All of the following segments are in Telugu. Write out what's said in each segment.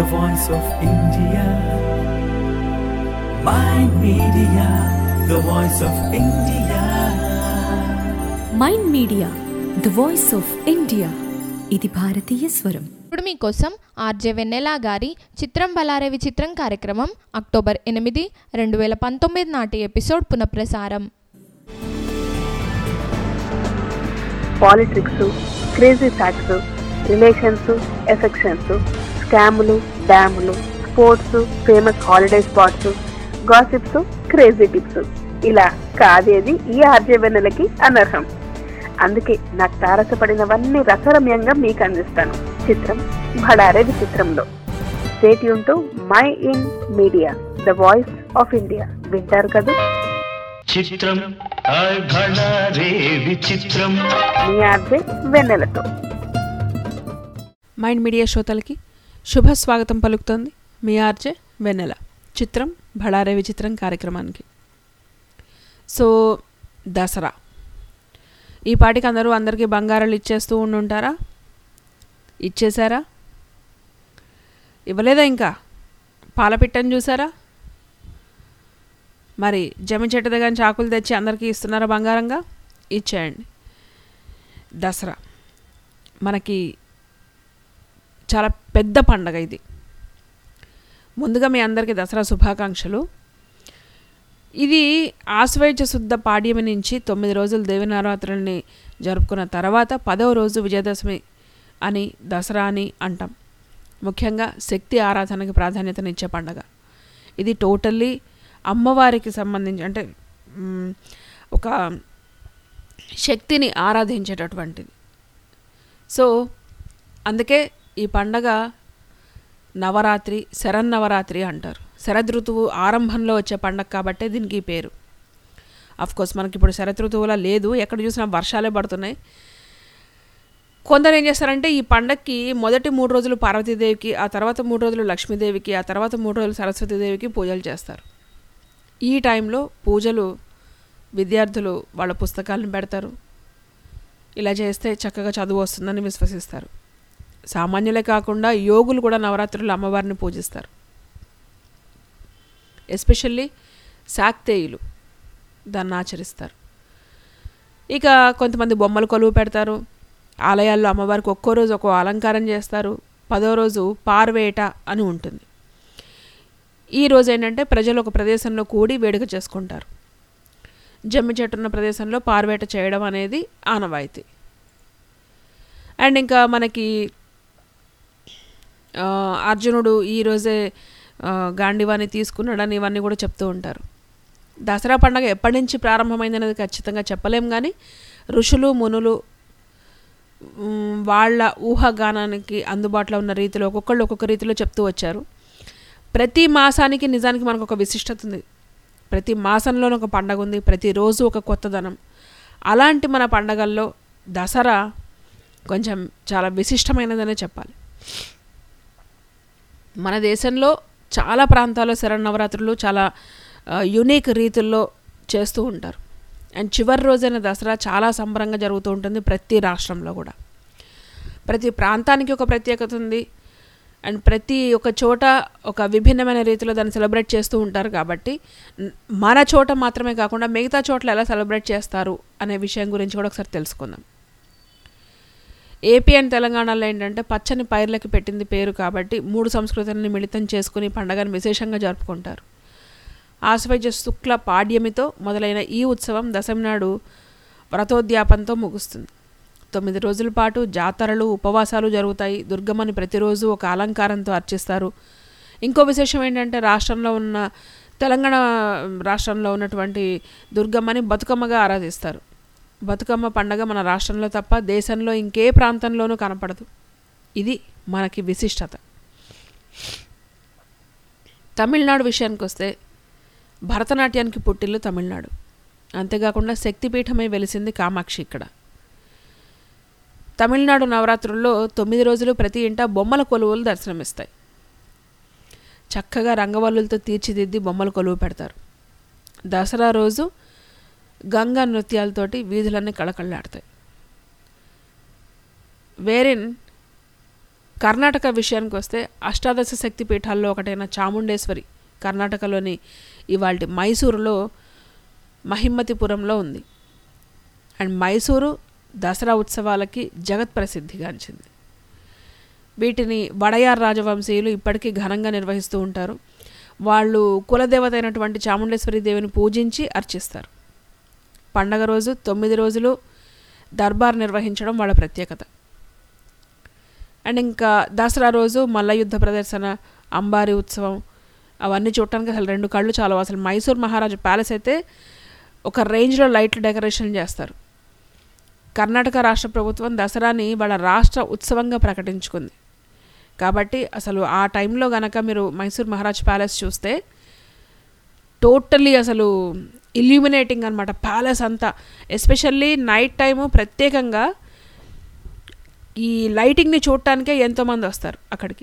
voice of India. Mind Media, the voice of India. Mind media the voice of India ఇది భారతీయ స్వరం ఇప్పుడు మీకోసం ఆర్జే వెన్నెలా గారి చిత్రం బలారే విచిత్రం కార్యక్రమం అక్టోబర్ ఎనిమిది రెండు వేల పంతొమ్మిది నాటి ఎపిసోడ్ పునఃప్రసారం politics crazy facts relations affections స్కాములు డ్యాములు sports famous holiday spots gossips crazy tips ఇలా కాదేది ఈ ఆర్జే వెన్నెలకి అనర్హం అందుకే నాకు తారసపడినవన్నీ రసరమ్యంగా మీకు అందిస్తాను చిత్రం భడారే విచిత్రంలో స్టేట్ యూన్ Mind Media the voice of India వింటారు కదా చిత్రం హాయ్ భళా రే విచిత్రం మీ ఆర్జే వెన్నెలతో మైండ్ మీడియా శ్రోతలకి శుభ స్వాగతం పలుకుతోంది మీ ఆర్జే వెన్నెల చిత్రం భళారే విచిత్రం కార్యక్రమానికి సో దసరా ఈ పాటికి అందరూ అందరికీ బంగారాలు ఇచ్చేస్తూ ఉండుంటారా ఇచ్చేశారా ఇవ్వలేదా ఇంకా పాలపిట్టని చూసారా మరి జమి చెట్టు దగ్గర నుంచి ఆకులు తెచ్చి అందరికీ ఇస్తున్నారా బంగారంగా ఇచ్చేయండి దసరా మనకి చాలా పెద్ద పండగ ఇది ముందుగా మీ అందరికీ దసరా శుభాకాంక్షలు ఇది ఆశ్వయుజ శుద్ధ పాడ్యమి నుంచి తొమ్మిది రోజులు దేవి నవరాత్రుల్ని జరుపుకున్న తర్వాత పదవ రోజు విజయదశమి అని దసరా అని అంటాం ముఖ్యంగా శక్తి ఆరాధనకి ప్రాధాన్యతనిచ్చే పండగ ఇది టోటల్లీ అమ్మవారికి సంబంధించి అంటే మ్, ఒక శక్తిని ఆరాధించేటటువంటిది సో అందుకే ఈ పండగ నవరాత్రి శరన్నవరాత్రి అంటారు శరదృతువు ఆరంభంలో వచ్చే పండగ కాబట్టే దీనికి ఈ పేరు అఫ్ కోర్స్ మనకి ఇప్పుడు శరదృతువులా లేదు ఎక్కడ చూసినా వర్షాలే పడుతున్నాయి కొందరు ఏం చేస్తారంటే ఈ పండక్కి మొదటి మూడు రోజులు పార్వతీదేవికి ఆ తర్వాత మూడు రోజులు లక్ష్మీదేవికి ఆ తర్వాత మూడు రోజులు సరస్వతీదేవికి పూజలు చేస్తారు ఈ టైంలో పూజలు విద్యార్థులు వాళ్ళ పుస్తకాలను పెడతారు ఇలా చేస్తే చక్కగా చదువు వస్తుందని విశ్వసిస్తారు సామాన్యులే కాకుండా యోగులు కూడా నవరాత్రులు అమ్మవారిని పూజిస్తారు ఎస్పెషల్లీ శాక్తేయులు దాన్ని ఆచరిస్తారు ఇక కొంతమంది బొమ్మలు కొలువు పెడతారు ఆలయాల్లో అమ్మవారికి ఒక్కో రోజు ఒక్కో అలంకారం చేస్తారు పదో రోజు పార్వేట అని ఉంటుంది ఈ రోజు ఏంటంటే ప్రజలు ఒక ప్రదేశంలో కూడి వేడుక చేసుకుంటారు జమ్మి చెట్టు ఉన్న ప్రదేశంలో పార్వేట చేయడం అనేది ఆనవాయితీ అండ్ ఇంకా మనకి ఆ, అర్జునుడు ఈరోజే ఆ, గాంధీవాన్ని తీసుకున్నాడని ఇవన్నీ కూడా చెప్తూ ఉంటారు దసరా పండగ ఎప్పటి నుంచి ప్రారంభమైంది అనేది ఖచ్చితంగా చెప్పలేం కానీ ఋషులు మునులు మ్, వాళ్ళ ఊహాగానానికి అందుబాటులో ఉన్న రీతిలో ఒక్కొక్కళ్ళు ఒక్కొక్క రీతిలో చెప్తూ వచ్చారు ప్రతి మాసానికి నిజానికి మనకు ఒక విశిష్టత ఉంది ప్రతి మాసంలోనూ ఒక పండగ ఉంది ప్రతిరోజు ఒక కొత్తదనం అలాంటి మన పండగల్లో దసరా కొంచెం చాలా విశిష్టమైనదనే చెప్పాలి మన దేశంలో చాలా ప్రాంతాల్లో శరన్నవరాత్రులు చాలా యునీక్ రీతుల్లో చేస్తూ ఉంటారు అండ్ చివరి రోజైన దసరా చాలా సంబరంగా జరుగుతూ ఉంటుంది ప్రతి రాష్ట్రంలో కూడా ప్రతి ప్రాంతానికి ఒక ప్రత్యేకత ఉంది అండ్ ప్రతి ఒక్క చోట ఒక విభిన్నమైన రీతిలో దాన్ని సెలబ్రేట్ చేస్తూ ఉంటారు కాబట్టి న్- మన చోట మాత్రమే కాకుండా మిగతా చోట్ల ఎలా సెలబ్రేట్ చేస్తారు అనే విషయం గురించి కూడా ఒకసారి తెలుసుకుందాం ఏపీ అండ్ తెలంగాణలో ఏంటంటే పచ్చని పైర్లకి పెట్టింది పేరు కాబట్టి మూడు సంస్కృతులను మిళితం చేసుకుని పండగను విశేషంగా జరుపుకుంటారు ఆశ్వయుజ శుక్ల పాడ్యమితో మొదలైన ఈ ఉత్సవం దశమి నాడు వ్రతోద్యాపంతో ముగుస్తుంది తొమ్మిది రోజుల పాటు జాతరలు ఉపవాసాలు జరుగుతాయి దుర్గమ్మని ప్రతిరోజు ఒక అలంకారంతో అర్చిస్తారు ఇంకో విశేషం ఏంటంటే రాష్ట్రంలో ఉన్న తెలంగాణ రాష్ట్రంలో ఉన్నటువంటి దుర్గమ్మని బతుకమ్మగా ఆరాధిస్తారు బతుకమ్మ పండగ మన రాష్ట్రంలో తప్ప దేశంలో ఇంకే ప్రాంతంలోనూ కనపడదు ఇది మనకి విశిష్టత తమిళనాడు విషయానికి వస్తే భరతనాట్యానికి పుట్టిల్లు తమిళనాడు అంతేకాకుండా శక్తిపీఠమై వెలిసింది కామాక్షి ఇక్కడ తమిళనాడు నవరాత్రుల్లో తొమ్మిది రోజులు ప్రతి ఇంట బొమ్మల కొలువులు దర్శనమిస్తాయి చక్కగా రంగవల్లులతో తీర్చిదిద్ది బొమ్మల కొలువు పెడతారు దసరా రోజు గంగా నృత్యాలతోటి వీధులన్నీ కళకళలాడతాయి వేరిన్ కర్ణాటక విషయానికి వస్తే అష్టాదశ శక్తి పీఠాల్లో ఒకటైన చాముండేశ్వరి కర్ణాటకలోని ఇవాళ మైసూరులో మహిమ్మతిపురంలో ఉంది అండ్ మైసూరు దసరా ఉత్సవాలకి జగత్ ప్రసిద్ధిగాంచింది వీటిని వడయార్ రాజవంశీయులు ఇప్పటికీ ఘనంగా నిర్వహిస్తూ ఉంటారు వాళ్ళు కులదేవత అయినటువంటి చాముండేశ్వరి దేవిని పూజించి అర్చిస్తారు పండగ రోజు తొమ్మిది రోజులు దర్బార్ నిర్వహించడం వాళ్ళ ప్రత్యేకత అండ్ ఇంకా దసరా రోజు మల్లయుద్ధ ప్రదర్శన అంబారి ఉత్సవం అవన్నీ చూడటానికి అసలు రెండు కళ్ళు చాలా అసలు మైసూర్ మహారాజు ప్యాలెస్ అయితే ఒక రేంజ్లో లైట్లు డెకరేషన్ చేస్తారు కర్ణాటక రాష్ట్ర ప్రభుత్వం దసరాని వాళ్ళ రాష్ట్ర ఉత్సవంగా ప్రకటించుకుంది కాబట్టి అసలు ఆ టైంలో గనక మీరు మైసూర్ మహారాజ్ ప్యాలెస్ చూస్తే టోటల్లీ అసలు ఇల్యూమినేటింగ్ అనమాట ప్యాలెస్ అంతా ఎస్పెషల్లీ నైట్ టైము ప్రత్యేకంగా ఈ లైటింగ్ని చూడటానికే ఎంతోమంది వస్తారు అక్కడికి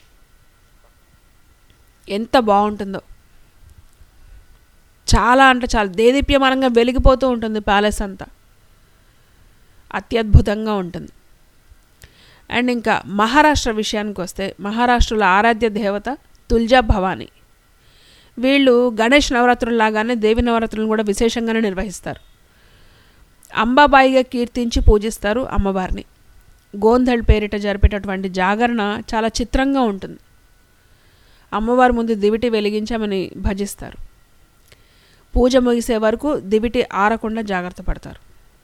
ఎంత బాగుంటుందో చాలా అంటే చాలా దేదీప్యమానంగా వెలిగిపోతూ ఉంటుంది ప్యాలెస్ అంతా అత్యద్భుతంగా ఉంటుంది అండ్ ఇంకా మహారాష్ట్ర విషయానికి వస్తే మహారాష్ట్రలో ఆరాధ్య దేవత తుల్జా భవానీ వీళ్ళు గణేష్ నవరాత్రుల్లాగానే దేవి నవరాత్రులను కూడా విశేషంగానే నిర్వహిస్తారు అంబాబాయిగా కీర్తించి పూజిస్తారు అమ్మవారిని గోంధళ్ పేరిట జరిపేటటువంటి జాగరణ చాలా చిత్రంగా ఉంటుంది అమ్మవారి ముందు దివిటి వెలిగించి ఆమెని భజిస్తారు పూజ ముగిసే వరకు దివిటి ఆరకుండా జాగ్రత్త పడతారు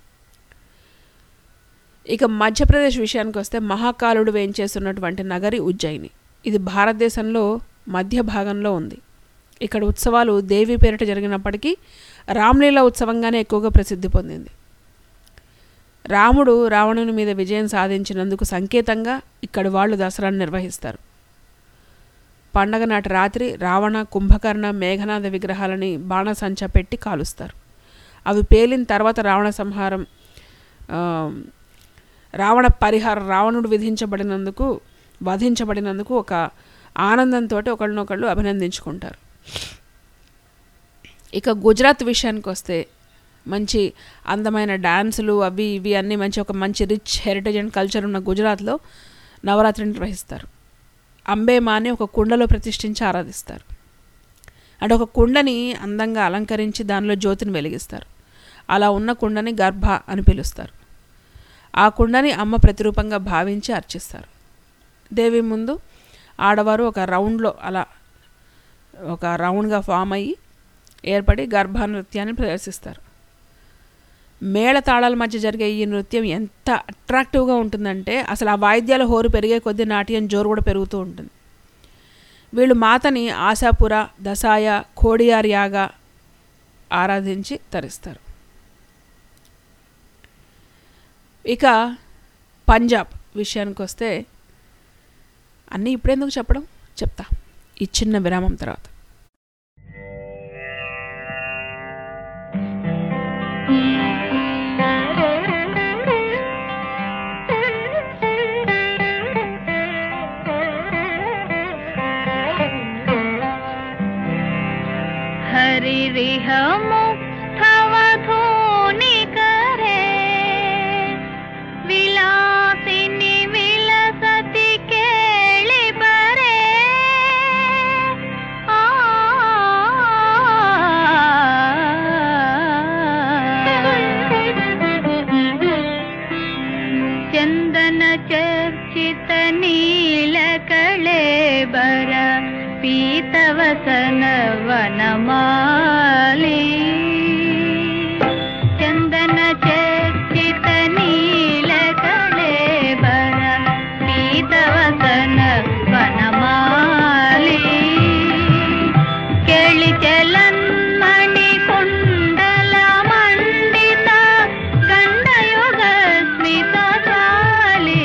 ఇక మధ్యప్రదేశ్ విషయానికి వస్తే మహాకాలుడు వేంచేస్తున్నటువంటి నగరి ఉజ్జయిని ఇది భారతదేశంలో మధ్య భాగంలో ఉంది ఇక్కడ ఉత్సవాలు దేవి పేరిట జరిగినప్పటికీ రామ్లీలా ఉత్సవంగానే ఎక్కువగా ప్రసిద్ధి పొందింది రాముడు రావణుని మీద విజయం సాధించినందుకు సంకేతంగా ఇక్కడి వాళ్ళు దసరాను నిర్వహిస్తారు పండగ నాటి రాత్రి రావణ కుంభకర్ణ మేఘనాథ విగ్రహాలని బాణసంచ పెట్టి కాలుస్తారు అవి పేలిన తర్వాత రావణ సంహారం ఆ, రావణ పరిహారం రావణుడు విధించబడినందుకు వధించబడినందుకు ఒక ఆనందంతో ఒకళ్ళనొకళ్ళు అభినందించుకుంటారు ఇక గుజరాత్ విషయానికి వస్తే మంచి అందమైన డ్యాన్సులు అవి ఇవి అన్నీ మంచి ఒక మంచి రిచ్ హెరిటేజ్ అండ్ కల్చర్ ఉన్న గుజరాత్లో నవరాత్రిని నిర్వహిస్తారు అంబేమాని ఒక కుండలో ప్రతిష్ఠించి ఆరాధిస్తారు అంటే ఒక కుండని అందంగా అలంకరించి దానిలో జ్యోతిని వెలిగిస్తారు అలా ఉన్న కుండని గర్భ అని పిలుస్తారు ఆ కుండని అమ్మ ప్రతిరూపంగా భావించి అర్చిస్తారు దేవి ముందు ఆడవారు ఒక రౌండ్లో అలా ఒక రౌండ్గా ఫామ్ అయ్యి ఏర్పడి గర్భ నృత్యాన్ని ప్రదర్శిస్తారు మేళ తాళాల మధ్య జరిగే ఈ నృత్యం ఎంత అట్రాక్టివ్గా ఉంటుందంటే అసలు ఆ వాయిద్యాల హోరు పెరిగే కొద్దీ నాట్యం జోరు కూడా పెరుగుతూ ఉంటుంది వీళ్ళు మాతని ఆశాపుర దసాయ కోడియార్ యాగా ఆరాధించి తరిస్తారు ఇక పంజాబ్ విషయానికి వస్తే అన్నీ ఇప్పుడెందుకు చెప్పడం చెప్తా ఈ చిన్న విరామం తర్వాత हरिरिहमुक्थवधूनि करे विलासिनि विलसति केळिबरे आ ಚಂದನ ಚರ್ಚಿತ ನೀಲಕಳೆ ಬರ ಪೀತವಸನ ವನಮಾಲಿ ಚಂದನ ಚರ್ಚಿತ ನೀಲಕಳೆ ಬರ ಪೀತವಸನ ವನಮಾಲಿ ಕೇಳಿ ಚಲನ್ಮಣಿ ಕುಂಡಲ ಮಂಡಿತ ಗಂಡಯುಗ ಸ್ಮಿತ ಜಾಲಿ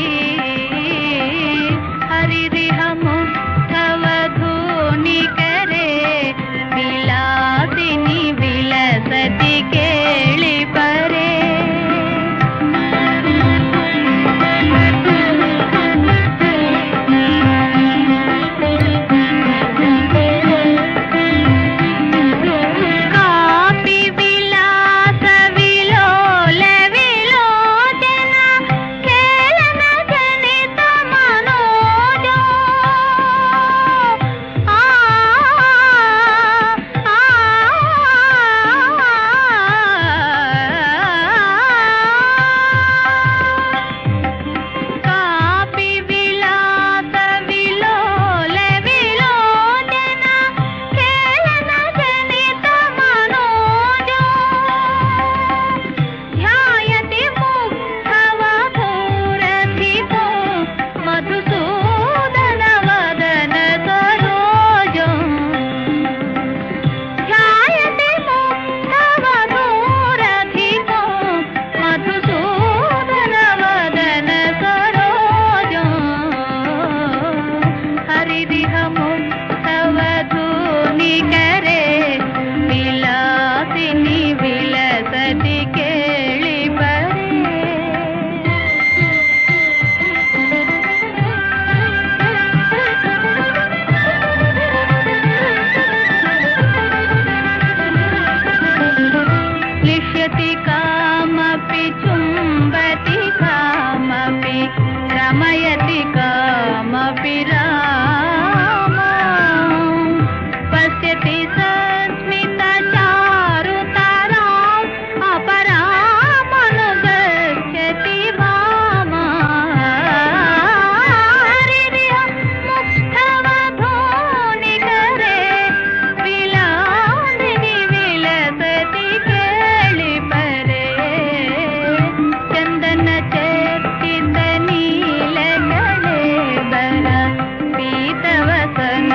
ಹರಿರಿಹ ಮುಕ್ತವಧೂನಿ ಕರೆ ವಿಲಾಸಿನಿ ವಿಲ ನಿಖರೆ ವಿಲಾಸಿನಿ ವಿಲಸತಿ ಕೇಳಿ ಬರೆ लिष्यति कामपि चुम्बति कामपि रमयति कामपि राम पश्यति सस्मितचारुतराम् अपरामनुगच्छति मुक्तवधूनिकरे विलासिनि विलसति केळि परे चन्दन चर्चित नीलकले बर पीतवसन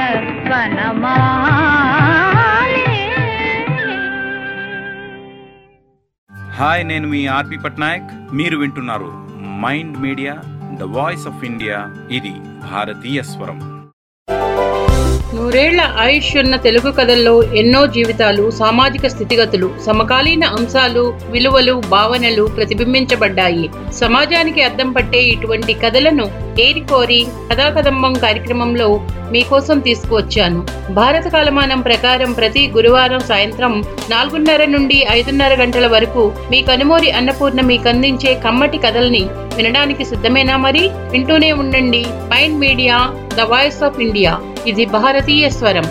वनमाले హాయ్ నేను మీ ఆర్పి పట్నాయక్ మీరు వింటున్నారు mind media the voice of India ఇది భారతీయ స్వరం నూరేళ్ల ఆయుష్ ఉన్న తెలుగు కథల్లో ఎన్నో జీవితాలు సామాజిక స్థితిగతులు సమకాలీన అంశాలు విలువలు భావనలు ప్రతిబింబించబడ్డాయి సమాజానికి అద్దం పట్టే ఇటువంటి కథలను ఏరికోరి కథాకదంబం కార్యక్రమంలో మీకోసం తీసుకువచ్చాను భారత కాలమానం ప్రకారం ప్రతి గురువారం సాయంత్రం నాలుగున్నర నుండి ఐదున్నర గంటల వరకు మీ కనుమూరి అన్నపూర్ణ మీకు అందించే కమ్మటి కథల్ని వినడానికి సిద్ధమేనా మరి వింటూనే ఉండండి mind media the voice of India ఇది భారతీయ స్వరం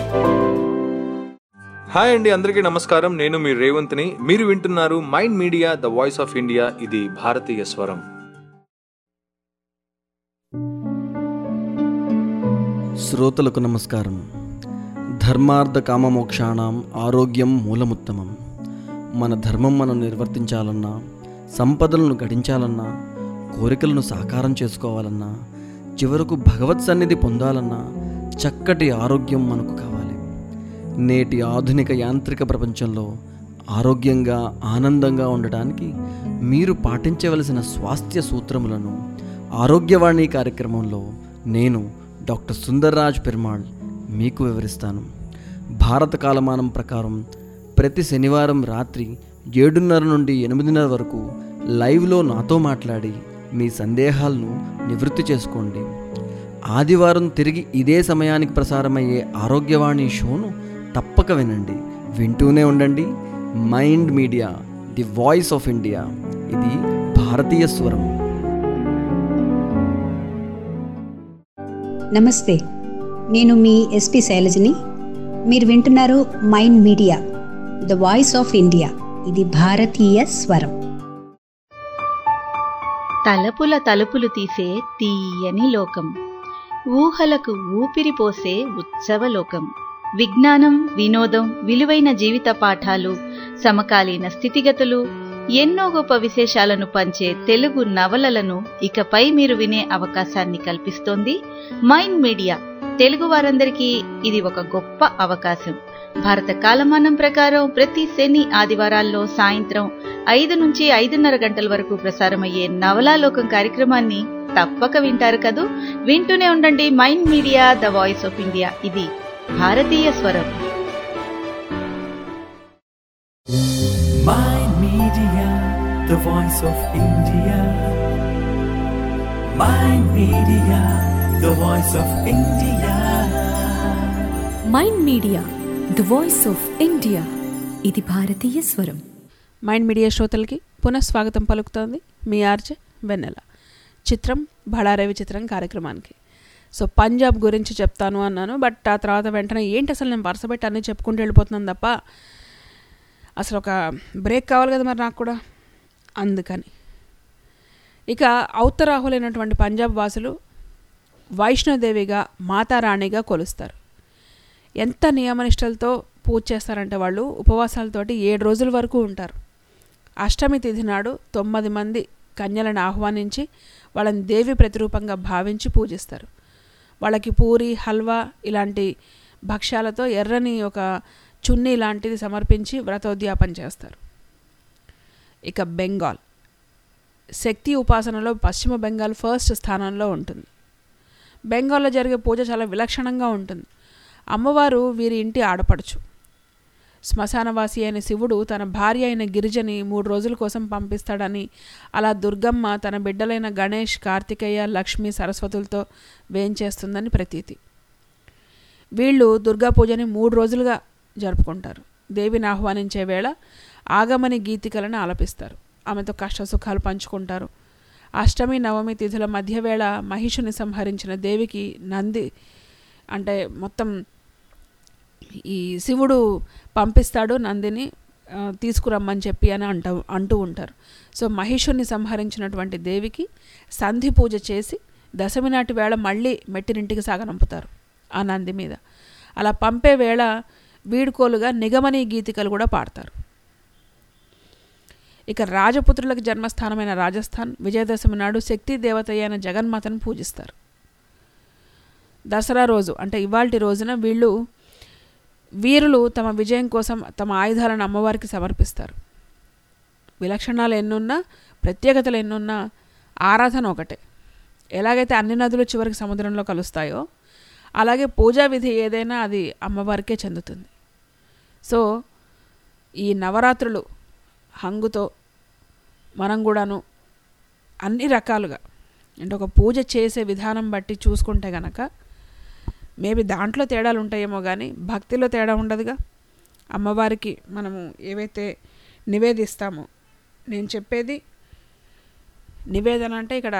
హాయ్ అండి అందరికీ నమస్కారం నేను మీ రేవంత్ని మీరు వింటున్నారు mind media the voice of India ఇది భారతీయ స్వరం శ్రోతలకు నమస్కారం ధర్మార్థ కామమోక్షాణం ఆరోగ్యం మూలముత్తమం మన ధర్మం మనం నిర్వర్తించాలన్నా సంపదలను గడించాలన్నా కోరికలను సాకారం చేసుకోవాలన్నా చివరకు భగవత్ సన్నిధి పొందాలన్నా చక్కటి ఆరోగ్యం మనకు కావాలి నేటి ఆధునిక యాంత్రిక ప్రపంచంలో ఆరోగ్యంగా ఆనందంగా ఉండటానికి మీరు పాటించవలసిన స్వాస్థ్య సూత్రములను ఆరోగ్యవాణి కార్యక్రమంలో నేను డాక్టర్ సుందర్రాజ్ పెరుమాళ్ మీకు వివరిస్తాను భారత కాలమానం ప్రకారం ప్రతి శనివారం రాత్రి ఏడున్నర నుండి ఎనిమిదిన్నర వరకు లైవ్లో నాతో మాట్లాడి మీ సందేహాలను నివృత్తి చేసుకోండి ఆదివారం తిరిగి ఇదే సమయానికి ప్రసారమయ్యే ఆరోగ్యవాణి షోను తప్పక వినండి వింటూనే ఉండండి mind media the voice of India ఇది భారతీయ స్వరం నమస్తే నేను మీ ఎస్పి శైలజని మీరు వింటున్నారు mind media the voice of India ఇది భారతీయ స్వరం తలపుల తలుపులు తీసే తీయని లోకం ఊహలకు ఊపిరి పోసే ఉత్సవలోకం విజ్ఞానం వినోదం విలువైన జీవిత పాఠాలు సమకాలీన స్థితిగతులు ఎన్నో గొప్ప విశేషాలను పంచే తెలుగు నవలలను ఇకపై మీరు వినే అవకాశాన్ని కల్పిస్తోంది మైండ్ మీడియా తెలుగు వారందరికీ ఇది ఒక గొప్ప అవకాశం భారత కాలమానం ప్రకారం ప్రతి శని ఆదివారాల్లో సాయంత్రం ఐదు నుంచి ఐదున్నర గంటల వరకు ప్రసారమయ్యే నవలాలోకం కార్యక్రమాన్ని తప్పక వింటారు కదూ వింటూనే ఉండండి mind media the voice of India ఇది భారతీయ స్వరం Mind Media, the voice of India. Mind Media, the voice of India. Mind media the voice of India ఇది భారతీయ స్వరం మైండ్ మీడియా శ్రోతలకి పునఃస్వాగతం పలుకుతోంది మీ ఆర్జే వెన్నెల చిత్రం బళారవి చిత్రం కార్యక్రమానికి సో పంజాబ్ గురించి చెప్తాను అన్నాను బట్ ఆ తర్వాత వెంటనే ఏంటి అసలు నేను వరుస పెట్టి అన్నీ చెప్పుకుంటూ వెళ్ళిపోతున్నాను తప్ప అసలు ఒక బ్రేక్ కావాలి కదా మరి నాకు కూడా అందుకని ఇక ఔత్తరాహులైనటువంటి పంజాబ్ వాసులు వైష్ణోదేవిగా మాతారాణిగా కొలుస్తారు ఎంత నియమనిష్టలతో పూజ చేస్తారంటే వాళ్ళు ఉపవాసాలతోటి ఏడు రోజుల వరకు ఉంటారు అష్టమి తిథి నాడు తొమ్మిది మంది కన్యలను ఆహ్వానించి వాళ్ళని దేవి ప్రతిరూపంగా భావించి పూజిస్తారు వాళ్ళకి పూరి హల్వా ఇలాంటి భక్ష్యాలతో ఎర్రని ఒక చున్నీ లాంటిది సమర్పించి వ్రతోద్యాపన చేస్తారు ఇక బెంగాల్ శక్తి ఉపాసనలో పశ్చిమ బెంగాల్ ఫస్ట్ స్థానంలో ఉంటుంది బెంగాల్లో జరిగే పూజ చాలా విలక్షణంగా ఉంటుంది అమ్మవారు వీరి ఇంటి ఆడపడుచు శ్మశానవాసి అయిన శివుడు తన భార్య అయిన గిరిజని మూడు రోజుల కోసం పంపిస్తాడని అలా దుర్గమ్మ తన బిడ్డలైన గణేష్ కార్తికేయ లక్ష్మి సరస్వతులతో వేంచేస్తుందని ప్రతీతి వీళ్ళు దుర్గా పూజని మూడు రోజులుగా జరుపుకుంటారు దేవిని ఆహ్వానించే వేళ ఆగమని గీతికలను ఆలపిస్తారు ఆమెతో కష్ట సుఖాలు పంచుకుంటారు అష్టమి నవమి తిథుల మధ్య వేళ మహిషుని సంహరించిన దేవికి నంది అంటే మొత్తం ఈ శివుడు పంపిస్తాడు నందిని ఆ, తీసుకురమ్మని చెప్పి అని అంటూ అంటూ ఉంటారు సో మహిషుని సంహరించినటువంటి దేవికి సంధి పూజ చేసి దశమి నాటి వేళ మళ్ళీ మెట్టినింటికి సాగనంపుతారు ఆ నంది మీద అలా పంపే వేళ వీడుకోలుగా నిగమని గీతికలు కూడా పాడతారు ఇక రాజపుత్రులకు జన్మస్థానమైన రాజస్థాన్ విజయదశమి నాడు శక్తి దేవత అయిన జగన్మాతను పూజిస్తారు దసరా రోజు అంటే ఇవాల్టి రోజున వీళ్ళు వీరులు తమ విజయం కోసం తమ ఆయుధాలను అమ్మవారికి సమర్పిస్తారు విలక్షణాలు ఎన్నున్నా ప్రత్యేకతలు ఎన్నున్నా ఆరాధన ఒకటే ఎలాగైతే అన్ని నదులు చివరికి సముద్రంలో కలుస్తాయో అలాగే పూజా విధి ఏదైనా అది అమ్మవారికే చెందుతుంది సో ఈ నవరాత్రులు హంగుతో మనం కూడాను అన్ని రకాలుగా అంటే ఒక పూజ చేసే విధానం బట్టి చూసుకుంటే గనక మేబీ దాంట్లో తేడాలు ఉంటాయేమో కానీ భక్తిలో తేడా ఉండదుగా అమ్మవారికి మనము ఏవైతే నివేదిస్తామో నేను చెప్పేది నివేదన అంటే ఇక్కడ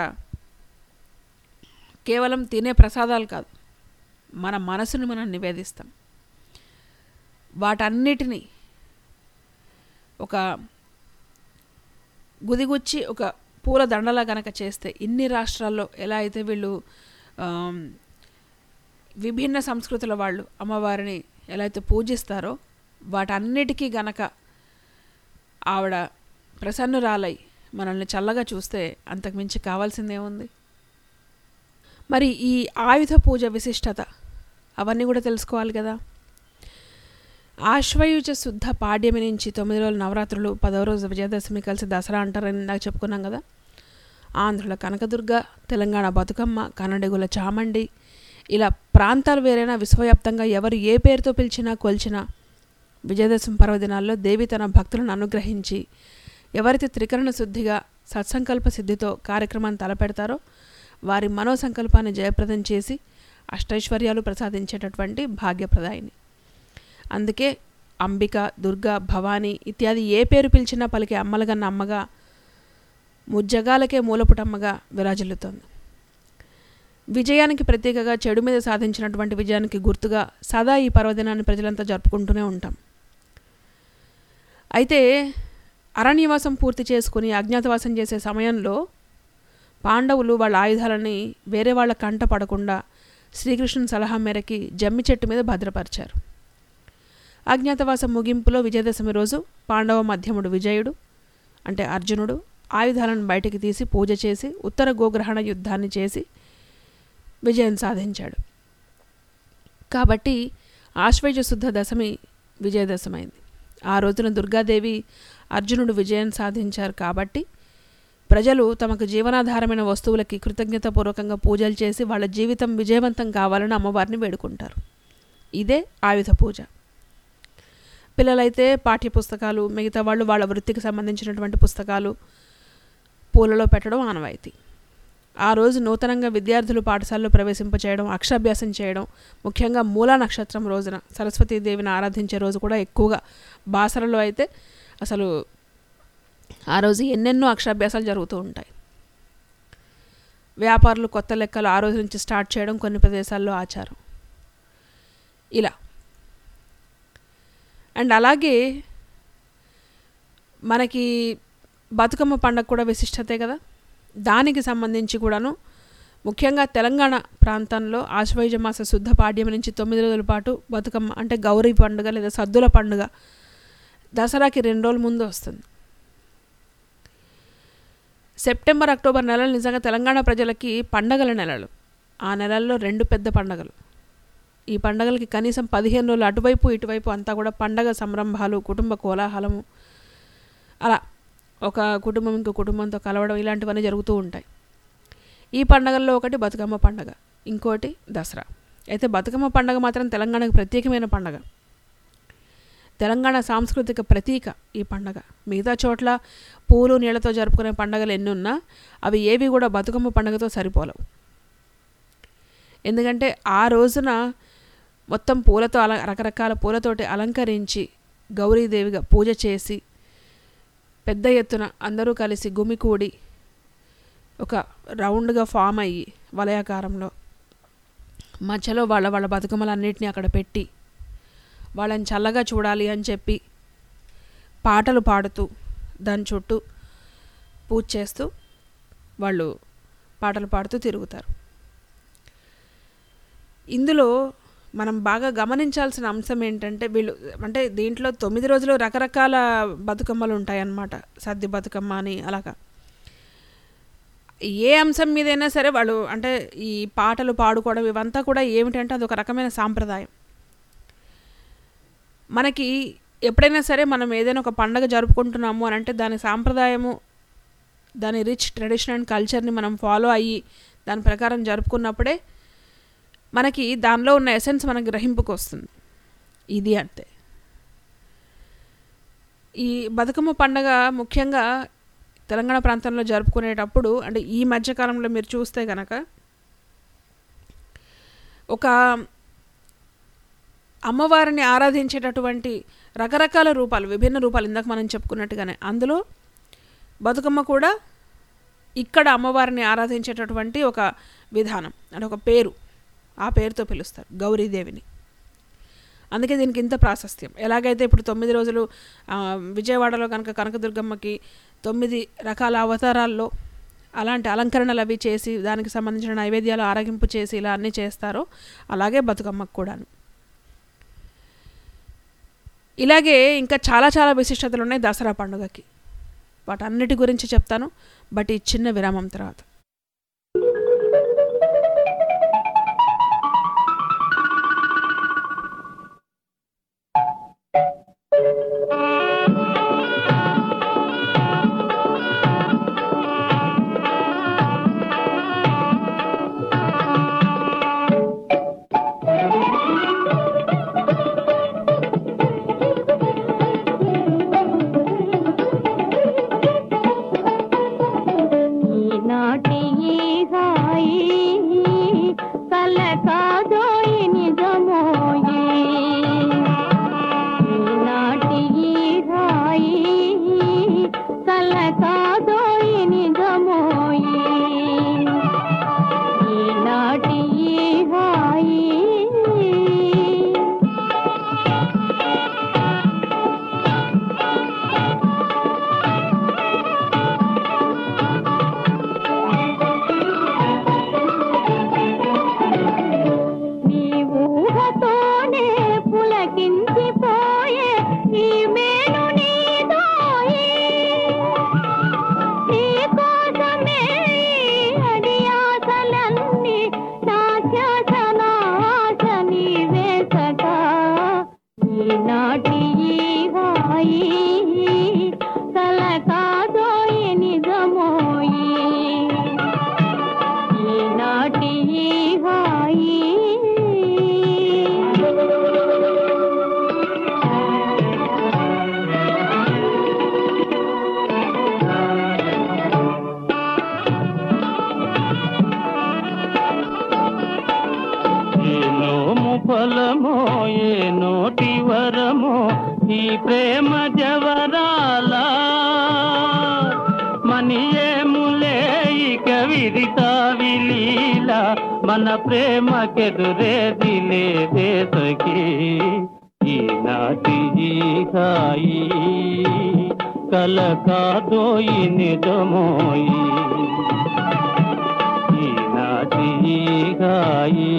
కేవలం తినే ప్రసాదాలు కాదు మన మనసుని మనం నివేదిస్తాం వాటన్నిటినీ ఒక గుదిగుచ్చి ఒక పూల దండలా గనక చేస్తే ఇన్ని రాష్ట్రాల్లో ఎలా అయితే వీళ్ళు ఆమ్, విభిన్న సంస్కృతుల వాళ్ళు అమ్మవారిని ఎలా అయితే పూజిస్తారో వాటన్నిటికీ గనక ఆవిడ ప్రసన్నురాలై మనల్ని చల్లగా చూస్తే అంతకుమించి కావాల్సిందేముంది మరి ఈ ఆయుధ పూజ విశిష్టత అవన్నీ కూడా తెలుసుకోవాలి కదా ఆశ్వయుజ శుద్ధ పాడ్యమి నుంచి తొమ్మిది రోజుల నవరాత్రులు పదవ రోజు విజయదశమి కలిసి దసరా అంటారని ఇందాక చెప్పుకున్నాం కదా ఆంధ్రుల కనకదుర్గ తెలంగాణ బతుకమ్మ కన్నడగుల చామండి ఇలా ప్రాంతాలు వేరైనా విశ్వవ్యాప్తంగా ఎవరు ఏ పేరుతో పిలిచినా కొల్చినా విజయదశమి పర్వదినాల్లో దేవి తన భక్తులను అనుగ్రహించి ఎవరైతే త్రికరణ శుద్ధిగా సత్సంకల్ప సిద్ధితో కార్యక్రమాన్ని తలపెడతారో వారి మనోసంకల్పాన్ని జయప్రదం చేసి అష్టైశ్వర్యాలు ప్రసాదించేటటువంటి భాగ్యప్రదాయిని అందుకే అంబిక దుర్గా భవానీ ఇత్యాది ఏ పేరు పిలిచినా పలికే అమ్మలగన్న అమ్మగా ముజ్జగాలకే మూలపుటమ్మగా విరాజిల్లుతోంది విజయానికి ప్రత్యేకగా చెడు మీద సాధించినటువంటి విజయానికి గుర్తుగా సదా ఈ పర్వదినాన్ని ప్రజలంతా జరుపుకుంటూనే ఉంటాం అయితే అరణ్యవాసం పూర్తి చేసుకుని అజ్ఞాతవాసం చేసే సమయంలో పాండవులు వాళ్ళ ఆయుధాలని వేరే వాళ్ళ కంట పడకుండా శ్రీకృష్ణుని సలహా మేరకి జమ్మి చెట్టు మీద భద్రపరిచారు అజ్ఞాతవాసం ముగింపులో విజయదశమి రోజు పాండవ మధ్యముడు విజయుడు అంటే అర్జునుడు ఆయుధాలను బయటికి తీసి పూజ చేసి ఉత్తర గోగ్రహణ యుద్ధాన్ని చేసి విజయం సాధించాడు కాబట్టి ఆశ్వయుజ శుద్ధ దశమి విజయదశమైంది ఆ రోజున దుర్గాదేవి అర్జునుడు విజయం సాధించారు కాబట్టి ప్రజలు తమకు జీవనాధారమైన వస్తువులకి కృతజ్ఞతాపూర్వకంగా పూజలు చేసి వాళ్ళ జీవితం విజయవంతం కావాలని అమ్మవారిని వేడుకుంటారు ఇదే ఆయుధ పూజ పిల్లలైతే పాఠ్య పుస్తకాలు మిగతా వాళ్ళు వాళ్ళ వృత్తికి సంబంధించినటువంటి పుస్తకాలు పూలలో పెట్టడం ఆనవాయితీ ఆ రోజు నూతనంగా విద్యార్థులు పాఠశాలలో ప్రవేశింపచేయడం అక్షరాభ్యాసం చేయడం ముఖ్యంగా మూలా నక్షత్రం రోజున సరస్వతీదేవిని ఆరాధించే రోజు కూడా ఎక్కువగా బాసరలో అయితే అసలు ఆ రోజు ఎన్నెన్నో అక్షరాభ్యాసాలు జరుగుతూ ఉంటాయి వ్యాపారులు కొత్త లెక్కలు ఆ రోజు నుంచి స్టార్ట్ చేయడం కొన్ని ప్రదేశాల్లో ఆచారం ఇలా అండ్ అలాగే మనకి బతుకమ్మ పండగ కూడా విశిష్టతే కదా దానికి సంబంధించి కూడాను ముఖ్యంగా తెలంగాణ ప్రాంతంలో ఆశ్వయుజ మాస శుద్ధ పాడ్యం నుంచి తొమ్మిది రోజుల పాటు బతుకమ్మ అంటే గౌరీ పండుగ లేదా సద్దుల పండుగ దసరాకి రెండు రోజుల ముందు వస్తుంది సెప్టెంబర్ అక్టోబర్ నెలలు నిజంగా తెలంగాణ ప్రజలకి పండగల నెలలు ఆ నెలల్లో రెండు పెద్ద పండగలు ఈ పండగలకి కనీసం పదిహేను రోజులు అటువైపు ఇటువైపు అంతా కూడా పండగ సంరంభాలు కుటుంబ కోలాహలము అలా ఒక కుటుంబం ఇంకో కుటుంబంతో కలవడం ఇలాంటివన్నీ జరుగుతూ ఉంటాయి ఈ పండగల్లో ఒకటి బతుకమ్మ పండగ ఇంకోటి దసరా అయితే బతుకమ్మ పండగ మాత్రం తెలంగాణకు ప్రత్యేకమైన పండగ తెలంగాణ సాంస్కృతిక ప్రతీక ఈ పండగ మిగతా చోట్ల పూలు నీళ్లతో జరుపుకునే పండగలు ఎన్ని ఉన్నా అవి ఏవి కూడా బతుకమ్మ పండగతో సరిపోలవు ఎందుకంటే ఆ రోజున మొత్తం పూలతో అల రకరకాల పూలతోటి అలంకరించి గౌరీదేవిగా పూజ చేసి పెద్ద ఎత్తున అందరూ కలిసి గుమికూడి ఒక రౌండ్గా ఫామ్ అయ్యి వలయాకారంలో మధ్యలో వాళ్ళ వాళ్ళ బతుకమ్మలన్నిటిని అక్కడ పెట్టి వాళ్ళని చల్లగా చూడాలి అని చెప్పి పాటలు పాడుతూ దాని చుట్టూ పూజ చేస్తూ వాళ్ళు పాటలు పాడుతూ తిరుగుతారు ఇందులో మనం బాగా గమనించాల్సిన అంశం ఏంటంటే వీళ్ళు అంటే దీంట్లో తొమ్మిది రోజులు రకరకాల బతుకమ్మలు ఉంటాయన్నమాట సద్ది బతుకమ్మ అని అలాగా ఏ అంశం మీదైనా సరే వాళ్ళు అంటే ఈ పాటలు పాడుకోవడం ఇవంతా కూడా ఏమిటంటే అది ఒక రకమైన సాంప్రదాయం మనకి ఎప్పుడైనా సరే మనం ఏదైనా ఒక పండగ జరుపుకుంటున్నాము అని అంటే దాని సాంప్రదాయము దాని రిచ్ ట్రెడిషన్ అండ్ కల్చర్ని మనం ఫాలో అయ్యి దాని ప్రకారం జరుపుకున్నప్పుడే మనకి దానిలో ఉన్న ఎసెన్స్ మనకి గ్రహింపుకు వస్తుంది ఇది అంతే ఈ బతుకమ్మ పండగ ముఖ్యంగా తెలంగాణ ప్రాంతంలో జరుపుకునేటప్పుడు అంటే ఈ మధ్యకాలంలో మీరు చూస్తే కనుక ఒక అమ్మవారిని ఆరాధించేటటువంటి రకరకాల రూపాలు విభిన్న రూపాలు ఇందాక మనం చెప్పుకున్నట్టుగానే అందులో బతుకమ్మ కూడా ఇక్కడ అమ్మవారిని ఆరాధించేటటువంటి ఒక విధానం అంటే ఒక పేరు ఆ పేరుతో పిలుస్తారు గౌరీదేవిని అందుకే దీనికి ఇంత ప్రాశస్త్యం ఎలాగైతే ఇప్పుడు తొమ్మిది రోజులు ఆ, విజయవాడలో కనుక కనకదుర్గమ్మకి తొమ్మిది రకాల అవతారాల్లో అలాంటి అలంకరణలు అవి చేసి దానికి సంబంధించిన నైవేద్యాలు ఆరగింపు చేసి ఇలా అన్నీ చేస్తారో అలాగే బతుకమ్మకు కూడాను ఇలాగే ఇంకా చాలా చాలా విశిష్టతలు ఉన్నాయి దసరా పండుగకి వాటన్నిటి గురించి చెప్తాను బట్ ఈ చిన్న విరామం తర్వాత ఈనాటి ఈ హాయి కల కాదోయి నిజమోయి ఈనాటి ఈ హాయి కల కాదోయి నిజమోయి ఈనాటి ఈ హాయి నీ ఊహతోనే పులకించిపోయే ఈ మేను నీదోయి నీ కోసమే అడి ఆశలన్నీ శాశ్వత నాశ నీవేసట ఈనాటి ఈ హాయి కల కాదోయి నిజమోయి ఈనాటి ఈ హాయి ఏ నోము ఫలమో ఏ నోటి వరమో ఈ ప్రేమ జవరాల మనియేములే ఇక విదితా విలీల మన ప్రేమకెదురేది లేదే సఖీ ఈనాటి ఈ హాయి కల కాదోయి నిజమోయి ఈనాటి ఈ హాయి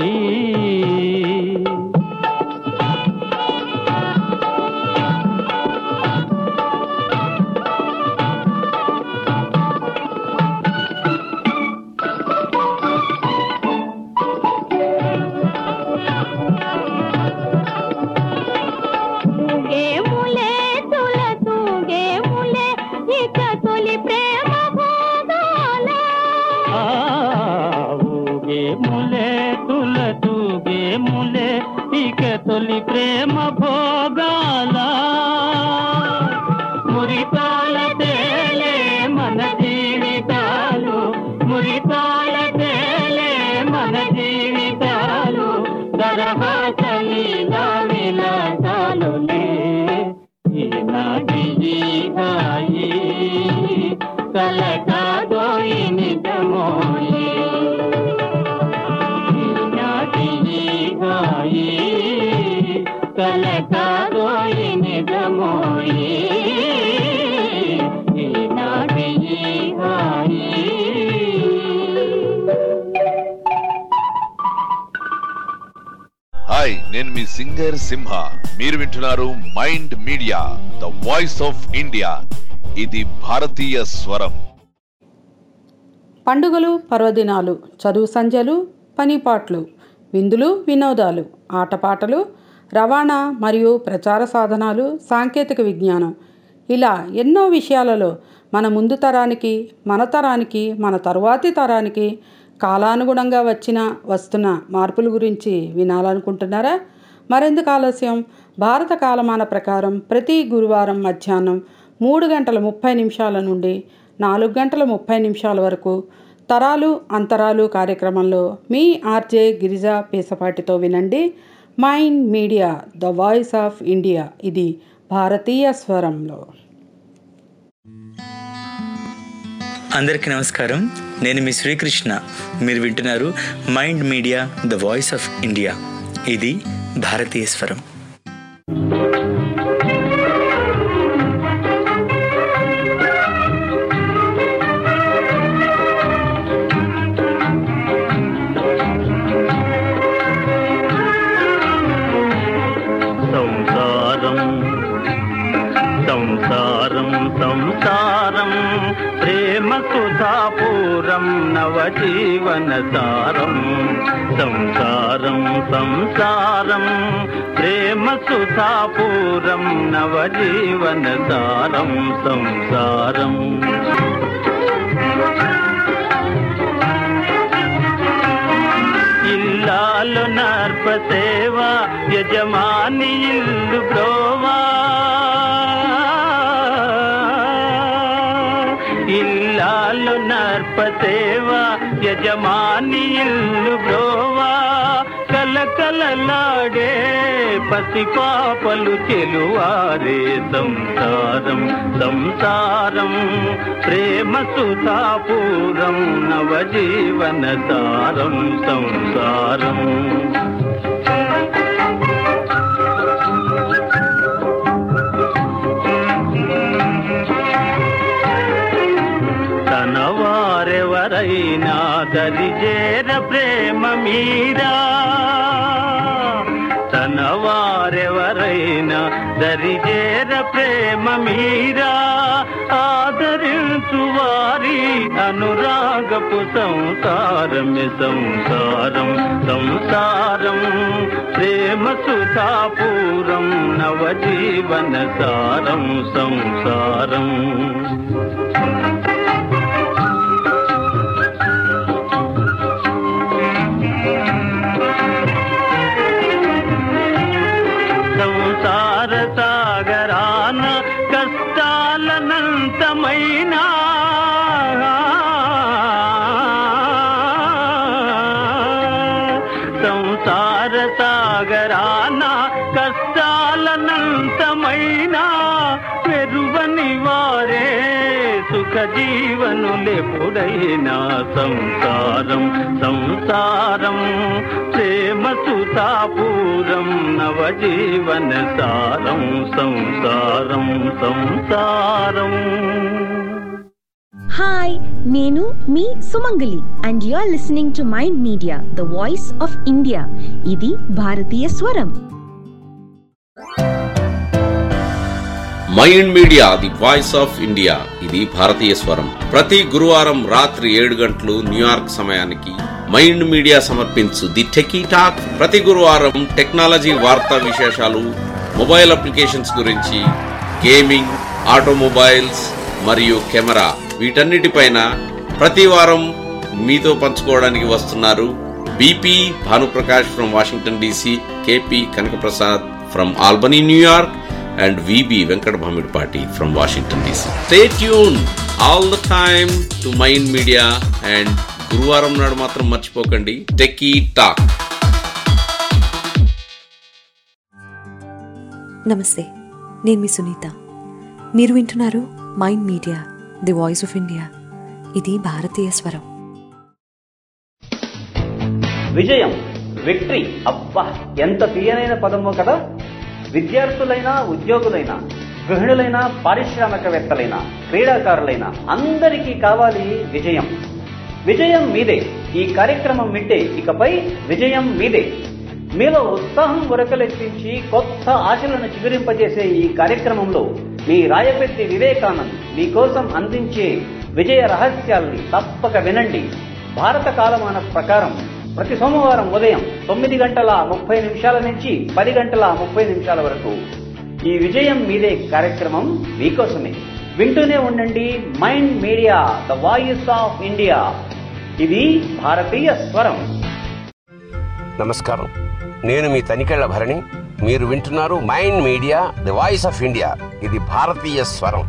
తూగేములే తుల తూగేములే ఇక తొలి ప్రేమ భోగాల ఊగే ములే తుల తూగే ఇక తొలి ప్రేమ భోగాల మురిపాల తేలే మన జీవితాలు మురిపాల తేలే మన జీవితాలు దరహాసలీలా విలాసాలులే ఈనాటి ఈ హాయి కలకాదోయి నిజమోయే ఈనాటి ఈ హాయి కలకాదోయి నిజమోయే ఈనాటి ఈ హాయి హాయ్ నేను మీ సింగర్ సింహ మీరు వింటున్నారు mind media the voice of India ఇది భారతీయ స్వరం పండుగలు పర్వదినాలు చదువు సంధ్యలు పనిపాట్లు విందులు వినోదాలు ఆటపాటలు రవాణా మరియు ప్రచార సాధనాలు సాంకేతిక విజ్ఞానం ఇలా ఎన్నో విషయాలలో మన ముందు తరానికి మన తరానికి మన తరువాతి తరానికి కాలానుగుణంగా వచ్చిన వస్తున్న మార్పుల గురించి వినాలనుకుంటున్నారా మరెందుకు ఆలస్యం భారత కాలమాన ప్రకారం ప్రతి గురువారం మధ్యాహ్నం మూడు గంటల ముప్పై నిమిషాల నుండి నాలుగు గంటల ముప్పై నిమిషాల వరకు తరాలు అంతరాలు కార్యక్రమంలో మీ ఆర్జే గిరిజా పేసపాటితో వినండి Mind media the voice of India ఇది భారతీయ స్వరంలో అందరికీ నమస్కారం నేను మీ శ్రీకృష్ణ మీరు వింటున్నారు mind media the voice of India ఇది భారతీయ స్వరం సంసారం సంసారం సంసారం ప్రేమ సుధాపూరం నవజీవన సారం సంసారం సంసారం ప్రేమ సుధాపూరం నవజీవన సారం సంసారం ఇల్లాలు నర్ప సేవ యజమాని ఇల్లు బ్రోవా ఇల్లాలు నర్ప సేవ యజమాని ఇల్లు బ్రోవా కలకలలాడే పసిపాపలు చెలువారే సంసారం సంసారం ప్రేమ సుతాపూరం నవజీవన సారం సంసారం తన వారెవరైనా దరిజేర ప్రేమ మీరా తన వారెవరైనా దరిజేర ప్రేమ మీరా ఆదరించు వారి అనురాగపు సంసారమే సంసారం సంసారం ప్రేమ సుధాపూరం నవజీవన సారం సంసారం సంసార సాగరాన కష్టాలనంతమైనా సంసార సాగరాన కష్టాలనంతమైనా పెరువని వారే సుఖ జీవనులెప్పుడైనా సంసారం సంసారం ప్రేమ సుతాపూరం నవజీవన సారం సంసారం సంసారం హాయ్ నేను మీ Sumangali and you are listening to mind media the voice of India ఇది భారతీయ స్వరం Mind media the voice of India ఇది భారతీయ స్వరం ప్రతి గురువారం రాత్రి ఏడు గంటలు న్యూయార్క్ సమయానికి మైండ్ మీడియా సమర్పించు ది టెకీ టాక్ ప్రతి గురువారం టెక్నాలజీ వార్తా విశేషాలు మొబైల్ అప్లికేషన్స్ గురించి గేమింగ్ ఆటోమొబైల్స్ మరియు కెమెరా వీటన్నిటిపైన ప్రతి వారం మీతో పంచుకోవడానికి వస్తున్నారు BP Bhanuprakash from Washington DC KP Kanakaprasad from Albany New York and VB Venkat Bhamidpati from Washington DC. Stay tuned all the time to Mind Media and గురువారం నాడు మాత్రం మర్చిపోకండి టెకీ టాక్ నమస్తే నేను మీ సునీత మీరు వింటున్నారు mind media the voice of India ఇది భారతీయ స్వరం విజయం విక్టరీ అబ్బా ఎంత తీయనైన పదమో కదా విద్యార్థులైనా ఉద్యోగులైనా గృహిణులైనా పారిశ్రామికవేత్తలైనా క్రీడాకారులైనా అందరికీ కావాలి విజయం విజయం మీదే ఈ కార్యక్రమం వింటే ఇకపై విజయం మీదే మీలో ఉత్సాహం ఉరకలెత్తించి కొత్త ఆశలను చిగురింపజేసే ఈ కార్యక్రమంలో మీ రాయపెట్టి వివేకానంద్ మీకోసం అందించే విజయ రహస్యాల్ని తప్పక వినండి భారత కాలమాన ప్రకారం ప్రతి సోమవారం ఉదయం తొమ్మిది గంటల ముప్పై నిమిషాల నుంచి పది గంటల ముప్పై నిమిషాల వరకు ఈ విజయం మీదే కార్యక్రమం మీకోసమే వింటూనే ఉండండి mind media the voice of India ఇది భారతీయ స్వరం నమస్కారం నేను మీ తనికెళ్ల భరణి మీరు వింటున్నారు mind media the voice of India ఇది భారతీయ స్వరం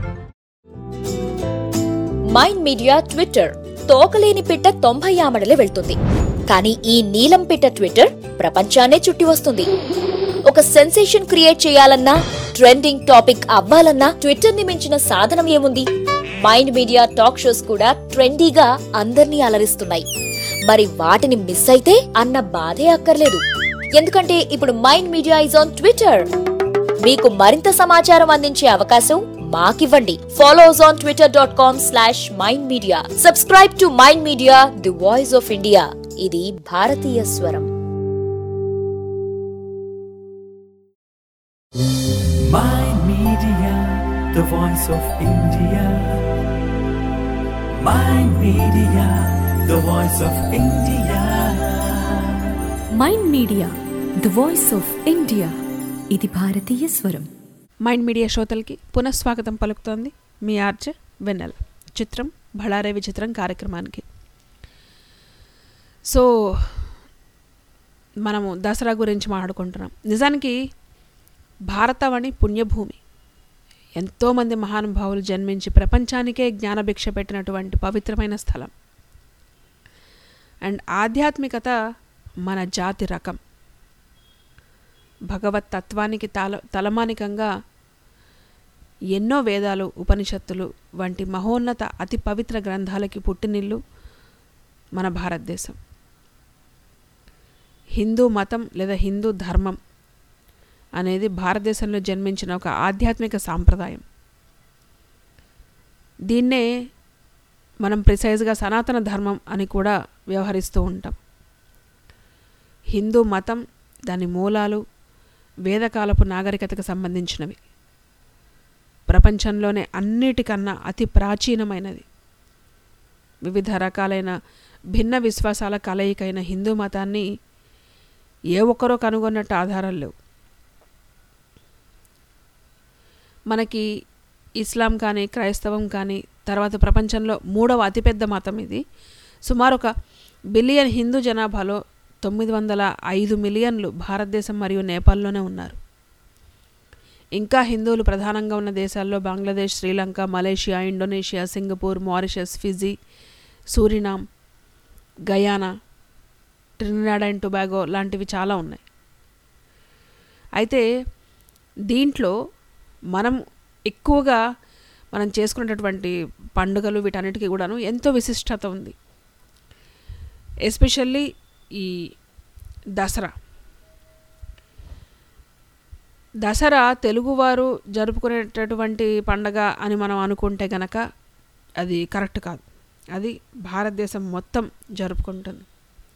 మైండ్ మీడియా ట్విట్టర్ తోకలేని పిట్ట తొంభై ఆమడలే వెళ్తుంది కానీ ఈ నీలం పిట్ట ట్విట్టర్ ప్రపంచాన్నే చుట్టి వస్తుంది ఒక సెన్సేషన్ క్రియేట్ చేయాలన్నా ట్రెండింగ్ టాపిక్ అవ్వాలన్నా ట్విట్టర్ ని మించిన సాధనం ఏముంది మైండ్ మీడియా టాక్ షోస్ కూడా ట్రెండీగా అందర్నీ అలరిస్తున్నాయి మరి వాటిని మిస్ అయితే అన్న బాధే అక్కర్లేదు ఎందుకంటే ఇప్పుడు mind media is on Twitter మీకు మరింత సమాచారం అందించే అవకాశం మాకివ్వండి follow us on Twitter dot com slash mind media subscribe to mind media the voice of India ఇది భారతీయ స్వరం Mind Media, the voice of India. Mind Media, the voice of India. Mind media the voice of India ఇది భారతీయ స్వరం మైండ్ మీడియా శ్రోతలకి పునఃస్వాగతం పలుకుతోంది మీ ఆర్జ వెన్నెల చిత్రం బళారే విచిత్రం కార్యక్రమానికి సో మనము దసరా గురించి మాట్లాడుకుంటున్నాం నిజానికి భారతవని పుణ్యభూమి ఎంతోమంది మహానుభావులు జన్మించి ప్రపంచానికే జ్ఞానభిక్ష పెట్టినటువంటి పవిత్రమైన స్థలం అండ్ ఆధ్యాత్మికత మన జాతి రకం భగవత్ తత్వానికి తల తలమానికంగా ఎన్నో వేదాలు ఉపనిషత్తులు వంటి మహోన్నత అతి పవిత్ర గ్రంథాలకి పుట్టినిల్లు మన భారతదేశం హిందూ మతం లేదా హిందూ ధర్మం అనేది భారతదేశంలో జన్మించిన ఒక ఆధ్యాత్మిక సాంప్రదాయం దీన్నే మనం ప్రిసైజ్గా సనాతన ధర్మం అని కూడా వ్యవహరిస్తూ ఉంటాం హిందూ మతం దాని మూలాలు వేదకాలపు నాగరికతకు సంబంధించినవి ప్రపంచంలోనే అన్నిటికన్నా అతి ప్రాచీనమైనది వివిధ రకాలైన భిన్న విశ్వాసాల కలయికైన హిందూ మతాన్ని ఏ ఒక్కరో కనుగొన్నట్టు ఆధారాలు లేవు మనకి ఇస్లాం కానీ క్రైస్తవం కానీ తర్వాత ప్రపంచంలో మూడవ అతిపెద్ద మతం ఇది సుమారు ఒక బిలియన్ హిందూ జనాభాలో తొమ్మిది వందల ఐదు మిలియన్లు భారతదేశం మరియు నేపాల్లోనే ఉన్నారు ఇంకా హిందువులు ప్రధానంగా ఉన్న దేశాల్లో Bangladesh Sri Lanka Malaysia Indonesia Singapore Mauritius Fiji Suriname Guyana Trinidad and Tobago లాంటివి చాలా ఉన్నాయి అయితే దీంట్లో మనం ఎక్కువగా మనం చేసుకునేటటువంటి పండుగలు వీటన్నిటికీ కూడాను ఎంతో విశిష్టత ఉంది ఎస్పెషల్లీ ఈ దసరా దసరా తెలుగువారు జరుపుకునేటటువంటి పండగ అని మనం అనుకుంటే గనక అది కరెక్ట్ కాదు అది భారతదేశం మొత్తం జరుపుకుంటుంది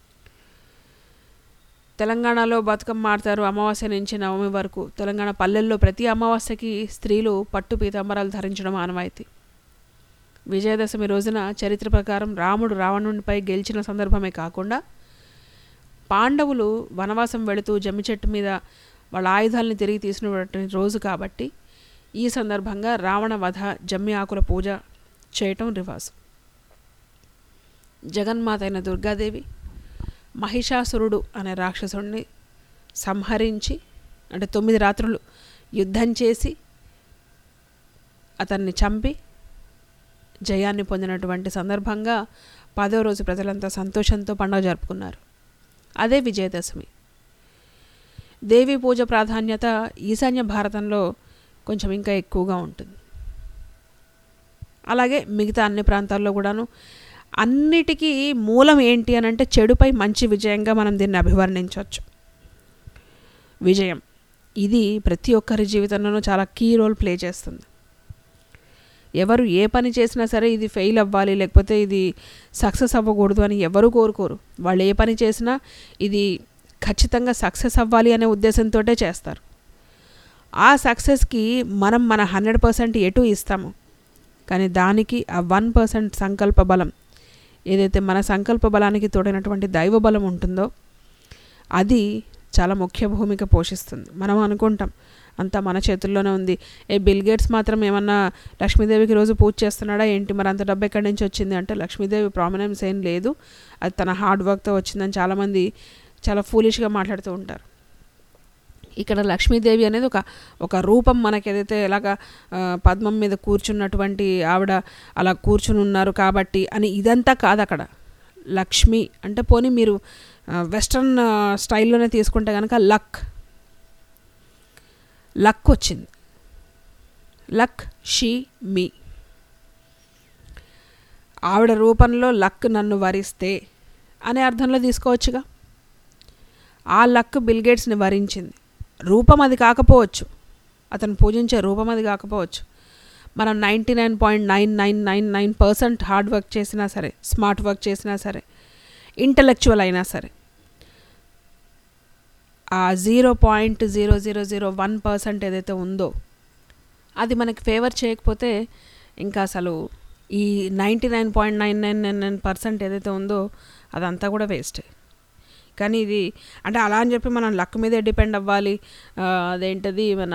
తెలంగాణలో బతుకమ్మ ఆడతారు అమావాస్య నుంచి నవమి వరకు తెలంగాణ పల్లెల్లో ప్రతి అమావాస్యకి స్త్రీలు పట్టు పీతాంబరాలు ధరించడం ఆనవాయితీ విజయదశమి రోజున చరిత్ర ప్రకారం రాముడు రావణునిపై గెలిచిన సందర్భమే కాకుండా పాండవులు వనవాసం వెళుతూ జమ్మి చెట్టు మీద వాళ్ళ ఆయుధాలని తిరిగి తీసినటువంటి రోజు కాబట్టి ఈ సందర్భంగా రావణ వధ జమ్మి ఆకుల పూజ చేయటం రివాజు జగన్మాత అయిన దుర్గాదేవి మహిషాసురుడు అనే రాక్షసుడిని సంహరించి అంటే తొమ్మిది రాత్రులు యుద్ధం చేసి అతన్ని చంపి జయాన్ని పొందినటువంటి సందర్భంగా పదో రోజు ప్రజలంతా సంతోషంతో పండుగ జరుపుకున్నారు అదే విజయదశమి దేవి పూజ ప్రాధాన్యత ఈశాన్య భారతంలో కొంచెం ఇంకా ఎక్కువగా ఉంటుంది అలాగే మిగతా అన్ని ప్రాంతాల్లో కూడాను అన్నిటికీ మూలం ఏంటి అని అంటే చెడుపై మంచి విజయంగా మనం దీన్ని అభివర్ణించవచ్చు విజయం ఇది ప్రతి ఒక్కరి జీవితంలోనూ చాలా కీ రోల్ ప్లే చేస్తుంది ఎవరు ఏ పని చేసినా సరే ఇది ఫెయిల్ అవ్వాలి లేకపోతే ఇది సక్సెస్ అవ్వకూడదు అని ఎవరు కోరుకోరు వాళ్ళు ఏ పని చేసినా ఇది ఖచ్చితంగా సక్సెస్ అవ్వాలి అనే ఉద్దేశంతో చేస్తారు ఆ సక్సెస్కి మనం మన హండ్రెడ్ పర్సెంట్ ఎటు ఇస్తాము కానీ దానికి ఆ వన్ పర్సెంట్ సంకల్ప బలం ఏదైతే మన సంకల్ప బలానికి తోడైనటువంటి దైవ బలం ఉంటుందో అది చాలా ముఖ్య భూమిక పోషిస్తుంది మనం అనుకుంటాం అంతా మన చేతుల్లోనే ఉంది ఏ బిల్ గేట్స్ మాత్రం ఏమన్నా లక్ష్మీదేవికి రోజు పూజ చేస్తున్నాడా ఏంటి మరి అంత డబ్బు ఎక్కడి నుంచి వచ్చింది అంటే లక్ష్మీదేవి ప్రామినెన్స్ ఏం లేదు అది తన హార్డ్ వర్క్తో వచ్చిందని చాలామంది చాలా ఫూలిష్గా మాట్లాడుతూ ఉంటారు ఇక్కడ లక్ష్మీదేవి అనేది ఒక ఒక రూపం మనకి ఏదైతే ఎలాగ ఆ, పద్మం మీద కూర్చున్నటువంటి ఆవిడ అలా కూర్చుని ఉన్నారు కాబట్టి అని ఇదంతా కాదు అక్కడ లక్ష్మి అంటే పోనీ మీరు వెస్ట్రన్ స్టైల్లోనే తీసుకుంటే కనుక లక్ లక్ వచ్చింది లక్ షీ మీ ఆవిడ రూపంలో లక్ నన్ను వరిస్తే అనే అర్థంలో తీసుకోవచ్చుగా ఆ లక్ బిల్గేట్స్ని వరించింది రూపం అది కాకపోవచ్చు అతను పూజించే రూపం అది కాకపోవచ్చు మనం ninety nine point nine nine nine nine percent hard work చేసినా సరే స్మార్ట్ వర్క్ చేసినా సరే ఇంటలెక్చువల్ అయినా సరే ఆ zero point zero zero zero one percent ఏదైతే ఉందో అది మనకి ఫేవర్ చేయకపోతే ఇంకా అసలు ఈ ninety nine point nine nine nine nine percent ఏదైతే ఉందో అదంతా కూడా వేస్టే కానీ ఇది అంటే అలా అని చెప్పి మనం లక్ మీదే డిపెండ్ అవ్వాలి ఆ, అదేంటది మన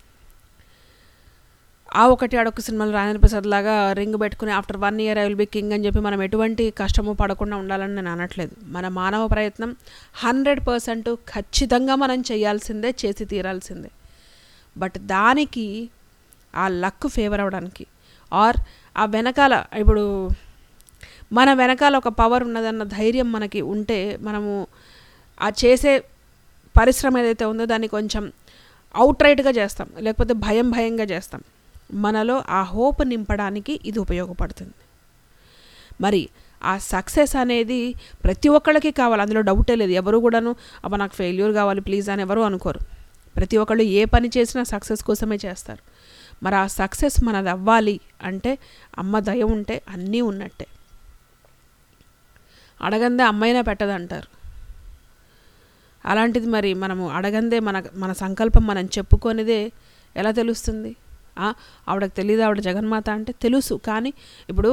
ఆ ఒకటి ఆడొక సినిమాలో రాజేంద్ర ప్రసాద్ లాగా రింగ్ పెట్టుకుని after one year I will be king అని చెప్పి మనం ఎటువంటి కష్టము పడకుండా ఉండాలని నేను అనట్లేదు మన మానవ ప్రయత్నం హండ్రెడ్ పర్సెంట్ ఖచ్చితంగా మనం చేయాల్సిందే చేసి తీరాల్సిందే బట్ దానికి ఆ లక్ ఫేవర్ అవ్వడానికి ఆర్ ఆ వెనకాల ఇప్పుడు మన వెనకాల ఒక పవర్ ఉన్నదన్న ధైర్యం మనకి ఉంటే మనము ఆ చేసే పరిశ్రమ ఏదైతే ఉందో దాన్ని కొంచెం అవుట్ రైట్గా చేస్తాం లేకపోతే భయం భయంగా చేస్తాం మనలో ఆ హోప్ నింపడానికి ఇది ఉపయోగపడుతుంది మరి ఆ సక్సెస్ అనేది ప్రతి ఒక్కళ్ళకి కావాలి అందులో డౌటే లేదు ఎవరు కూడాను అబ్బా నాకు ఫెయిల్యూర్ కావాలి ప్లీజ్ అని ఎవరు అనుకోరు ప్రతి ఒక్కళ్ళు ఏ పని చేసినా సక్సెస్ కోసమే చేస్తారు మరి ఆ సక్సెస్ మనది అవ్వాలి అంటే అమ్మ దయ ఉంటే అన్నీ ఉన్నట్టే అడగందే అమ్మైనా పెట్టదంటారు అలాంటిది మరి మనము అడగందే మన మన సంకల్పం మనం చెప్పుకొనిదే ఎలా తెలుస్తుంది ఆ, ఆవిడకి తెలియదు ఆవిడ జగన్మాత అంటే తెలుసు కానీ ఇప్పుడు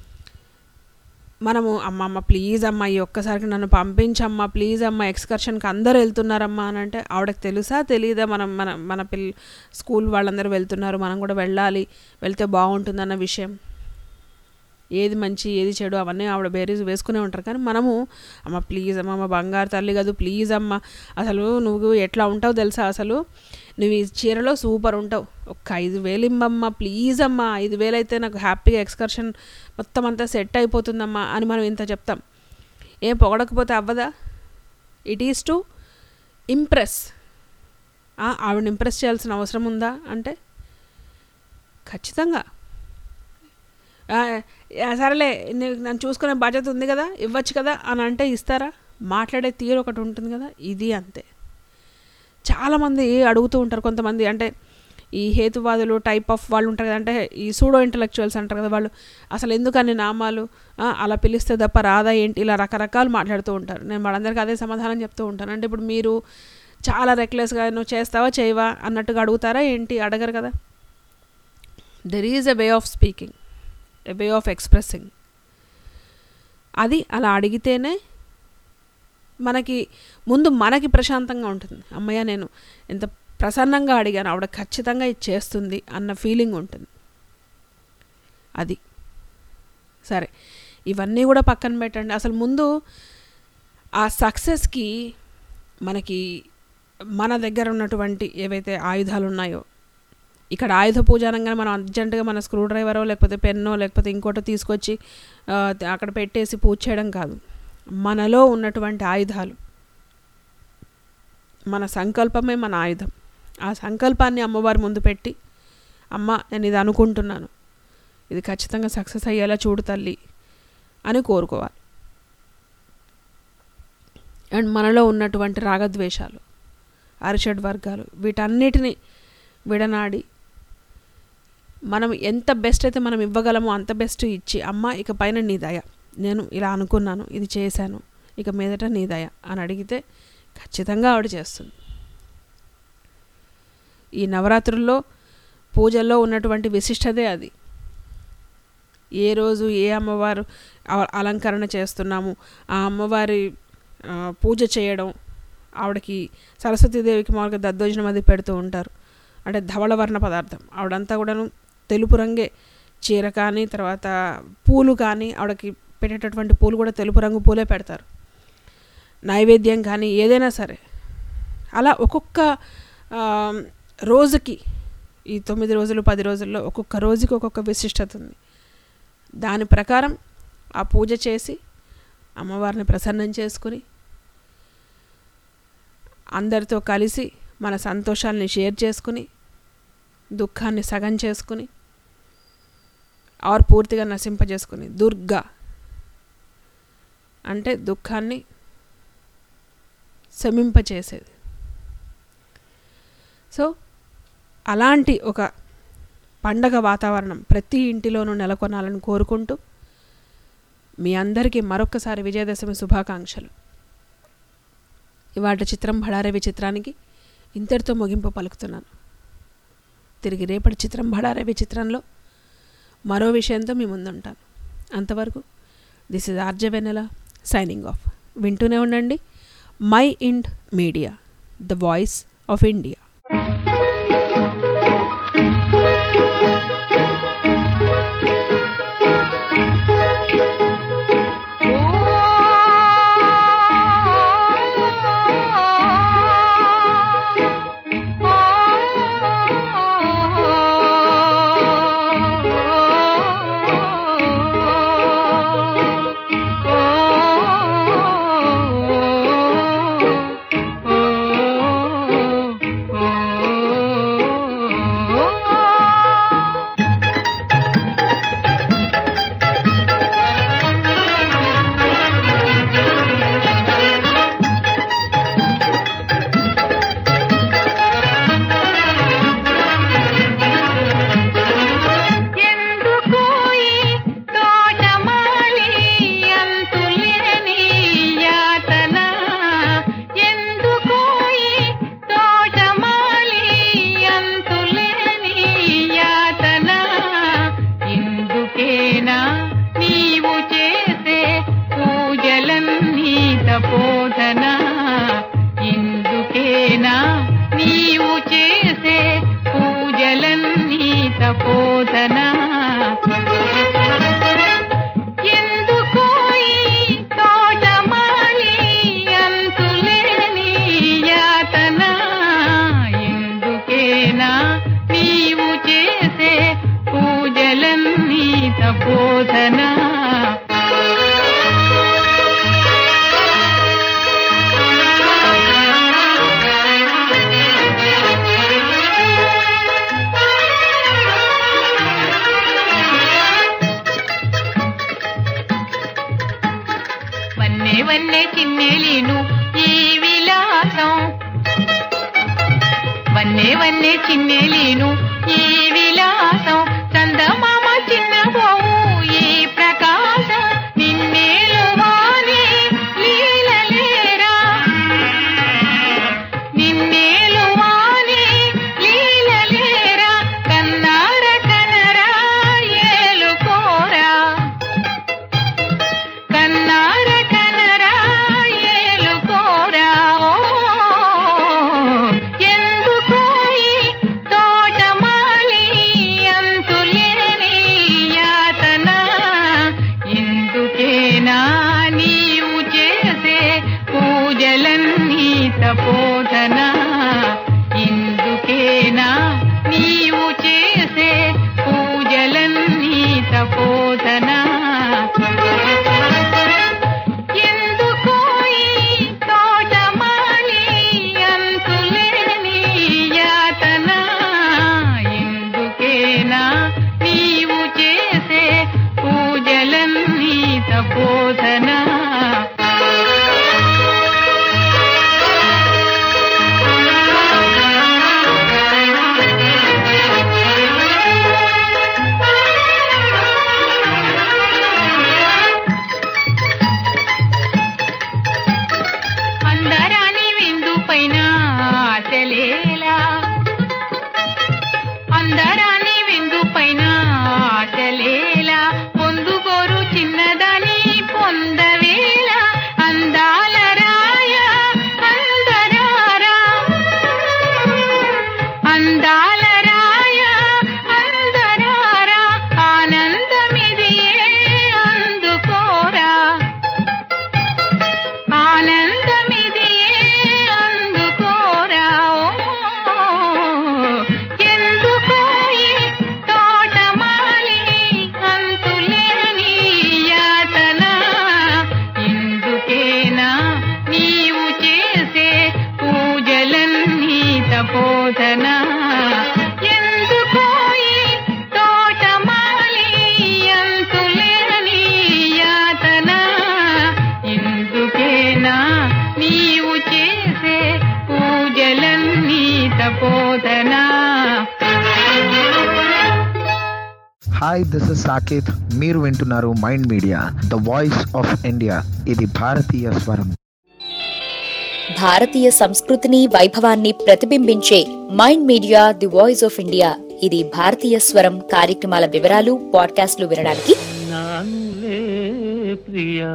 మనము అమ్మ అమ్మ ప్లీజ్ అమ్మ ఈ ఒక్కసారికి నన్ను పంపించమ్మా ప్లీజ్ అమ్మ ఎక్స్కర్షన్కి అందరు వెళ్తున్నారమ్మా అని అంటే ఆవిడకి తెలుసా తెలియదా మనం మన మన పిల్ల స్కూల్ వాళ్ళందరూ వెళ్తున్నారు మనం కూడా వెళ్ళాలి వెళ్తే బాగుంటుందన్న విషయం ఏది మంచి ఏది చెడు అవన్నీ ఆవిడ బేరీస్ వేసుకునే ఉంటారు కానీ మనము అమ్మ ప్లీజ్ అమ్మ అమ్మ బంగారు తల్లి కాదు ప్లీజ్ అమ్మ అసలు నువ్వు ఎట్లా ఉంటావు తెలుసా అసలు నువ్వు ఈ చీరలో సూపర్ ఉంటావు ఒక్క ఐదు వేలు ఇమ్మమ్మ ప్లీజ్ అమ్మ ఐదు వేలు అయితే నాకు హ్యాపీగా ఎక్స్కర్షన్ మొత్తం అంతా సెట్ అయిపోతుందమ్మా అని మనం ఇంత చెప్తాం ఏం పొగడకపోతే అవ్వదా ఇట్ ఈస్ టు ఇంప్రెస్ ఆవిడని ఇంప్రెస్ చేయాల్సిన అవసరం ఉందా అంటే ఖచ్చితంగా ఆ, ఆ, సరేలే నీకు నన్ను చూసుకునే బాధ్యత ఉంది కదా ఇవ్వచ్చు కదా అని అంటే ఇస్తారా మాట్లాడే తీరు ఒకటి ఉంటుంది కదా ఇది అంతే చాలామంది అడుగుతూ ఉంటారు కొంతమంది అంటే ఈ హేతువాదులు టైప్ ఆఫ్ వాళ్ళు ఉంటారు కదా అంటే ఈ సూడో ఇంటలెక్చువల్స్ అంటారు కదా వాళ్ళు అసలు ఎందుకు అన్ని నామాలు ఆ, అలా పిలిస్తే తప్ప రాదా ఏంటి ఇలా రకరకాలు మాట్లాడుతూ ఉంటారు నేను వాళ్ళందరికీ అదే సమాధానం చెప్తూ ఉంటాను అంటే ఇప్పుడు మీరు చాలా రెక్లెస్గా నువ్వు చేస్తావా చేయవా అన్నట్టుగా అడుగుతారా ఏంటి అడగరు కదా there is a way of speaking a way of expressing అది అలా అడిగితేనే మనకి ముందు మనకి ప్రశాంతంగా ఉంటుంది అమ్మయ్య నేను ఎంత ప్రసన్నంగా అడిగాను ఆవిడ ఖచ్చితంగా ఇది చేస్తుంది అన్న ఫీలింగ్ ఉంటుంది అది సరే ఇవన్నీ కూడా పక్కన పెట్టండి అసలు ముందు ఆ సక్సెస్కి మనకి మన దగ్గర ఉన్నటువంటి ఏవైతే ఆయుధాలు ఉన్నాయో ఇక్కడ ఆయుధ పూజ అనగానే మనం అర్జెంటుగా మన స్క్రూ డ్రైవరో లేకపోతే పెన్నో లేకపోతే ఇంకోటో తీసుకొచ్చి ఆ, అక్కడ పెట్టేసి పూజ చేయడం కాదు మనలో ఉన్నటువంటి ఆయుధాలు మన సంకల్పమే మన ఆయుధం ఆ సంకల్పాన్ని అమ్మవారి ముందు పెట్టి అమ్మ నేను ఇది అనుకుంటున్నాను ఇది ఖచ్చితంగా సక్సెస్ అయ్యేలా చూడు తల్లి అని కోరుకోవాలి అండ్ మనలో ఉన్నటువంటి రాగద్వేషాలు అరిషడ్ వర్గాలు వీటన్నిటిని విడనాడి మనం ఎంత బెస్ట్ అయితే మనం ఇవ్వగలమో అంత బెస్ట్ ఇచ్చి అమ్మ ఇక పైన నీ దయ నేను ఇలా అనుకున్నాను ఇది చేశాను ఇక మీదట నీ దయ అని అడిగితే ఖచ్చితంగా ఆవిడ చేస్తుంది ఈ నవరాత్రుల్లో పూజల్లో ఉన్నటువంటి విశిష్టతే అది ఏ రోజు ఏ అమ్మవారు అవ- అలంకరణ చేస్తున్నాము ఆ అమ్మవారి ఆ, పూజ చేయడం ఆవిడకి సరస్వతీదేవికి మామూలుగా దద్దోజనం అది పెడుతూ ఉంటారు అంటే ధవళవర్ణ పదార్థం ఆవిడంతా కూడాను తెలుపు రంగే చీర కానీ తర్వాత పూలు కానీ ఆవిడకి పెట్టేటటువంటి పూలు కూడా తెలుపు రంగు పూలే పెడతారు నైవేద్యం కానీ ఏదైనా సరే అలా ఒక్కొక్క ఆ, రోజుకి ఈ తొమ్మిది రోజులు పది రోజుల్లో ఒక్కొక్క రోజుకి ఒక్కొక్క విశిష్టత ఉంది దాని ప్రకారం ఆ పూజ చేసి అమ్మవారిని ప్రసన్నం చేసుకుని అందరితో కలిసి మన సంతోషాల్ని షేర్ చేసుకుని దుఃఖాన్ని సగం చేసుకుని ఆర్ పూర్తిగా నశింపజేసుకుని దుర్గా అంటే దుఃఖాన్ని శమింపచేసేది సో అలాంటి ఒక పండగ వాతావరణం ప్రతి ఇంటిలోనూ నెలకొనాలని కోరుకుంటూ మీ అందరికీ మరొక్కసారి విజయదశమి శుభాకాంక్షలు ఇవాటి చిత్రం భడారవి చిత్రానికి ఇంతటితో ముగింపు పలుకుతున్నాను తిరిగి రేపటి చిత్రం భడారవి చిత్రంలో మరో విషయంతో మీ ముందుంటాను అంతవరకు this is RJ Vennela signing off వింటూనే ఉండండి mind media the voice of India ఎందుకోయి తోటమాలి అంతులేని యాతన ఎందుకోయి తోటమాలి అంతులేని యాతన ఇందుకేనా నీవు చేసే పూజలన్నీ తపోధన ఇందుకేనా నీవు చేసే పూజలన్నీ తపోధన ఎందుకోయి తోటమాలి అంతులేని యాతన ఎందుకేనా నీవు చేసే పూజలన్నీ తపోధన వన్నే వన్నే చిన్నెలీను ఈ విలాసం వన్నే వన్నే చిన్నెలీను ఈ విలాసం చందమామ చిన్నబోవు ఈ ప్రకాశం నిన్నేలు వాని లీలలేరా నిన్నేలు వాని లీలలేరా కన్నార కనరా ఏలుకోరా కన్నార కనరా ఏలుకోరా ఓ ఎందుకోయి తోటమాలి హాయ్ దిస్ ఇస్ సాకేత్ మీరు వింటున్నారు mind media the voice of India ఇది భారతీయ స్వరం భారతీయ సంస్కృతిని వైభవాన్ని ప్రతిబింబించే mind media the voice of India ఇది భారతీయ స్వరం కార్యక్రమాల వివరాలు పాడ్కాస్ట్లు వినడానికి నానులే ప్రియ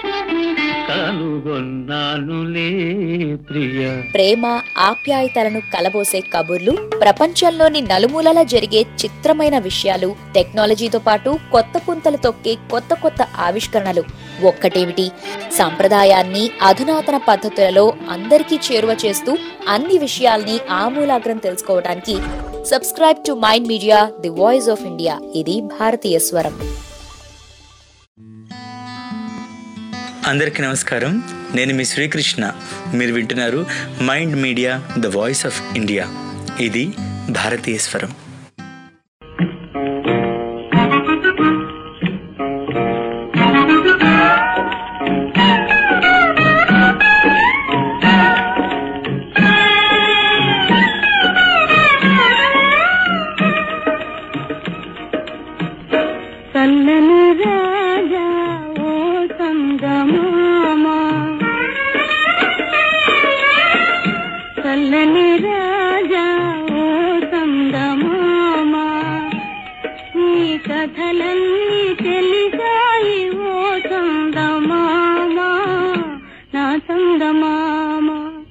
కనుగొన్నానులే ప్రియ ప్రేమ ఆప్యాయతలను కలబోసే కబుర్లు ప్రపంచంలోని నలుమూలల జరిగే చిత్రమైన విషయాలు టెక్నాలజీతో పాటు కొత్త పుంతలు తొక్కే కొత్త కొత్త ఆవిష్కరణలు ఒక్కటేమిటి సంప్రదాయాన్ని అధునాతన పద్ధతులలో అందరికీ చేరువ చేస్తూ అన్ని విషయాల్ని ఆమూలాగ్రం తెలుసుకోవడానికి subscribe to mind media the voice of India ఇది భారతీయ స్వరం అందరికీ నమస్కారం నేను మీ శ్రీకృష్ణ మీరు వింటున్నారు mind media the voice of India ఇది భారతీయ స్వరం చల్లని రాజా ఓ సంగమామ చల్లని రాజా ఓ సంగమామ నీ కథలన్నీ తెలిసాయి ఓ సంగమామ నా సంగమామ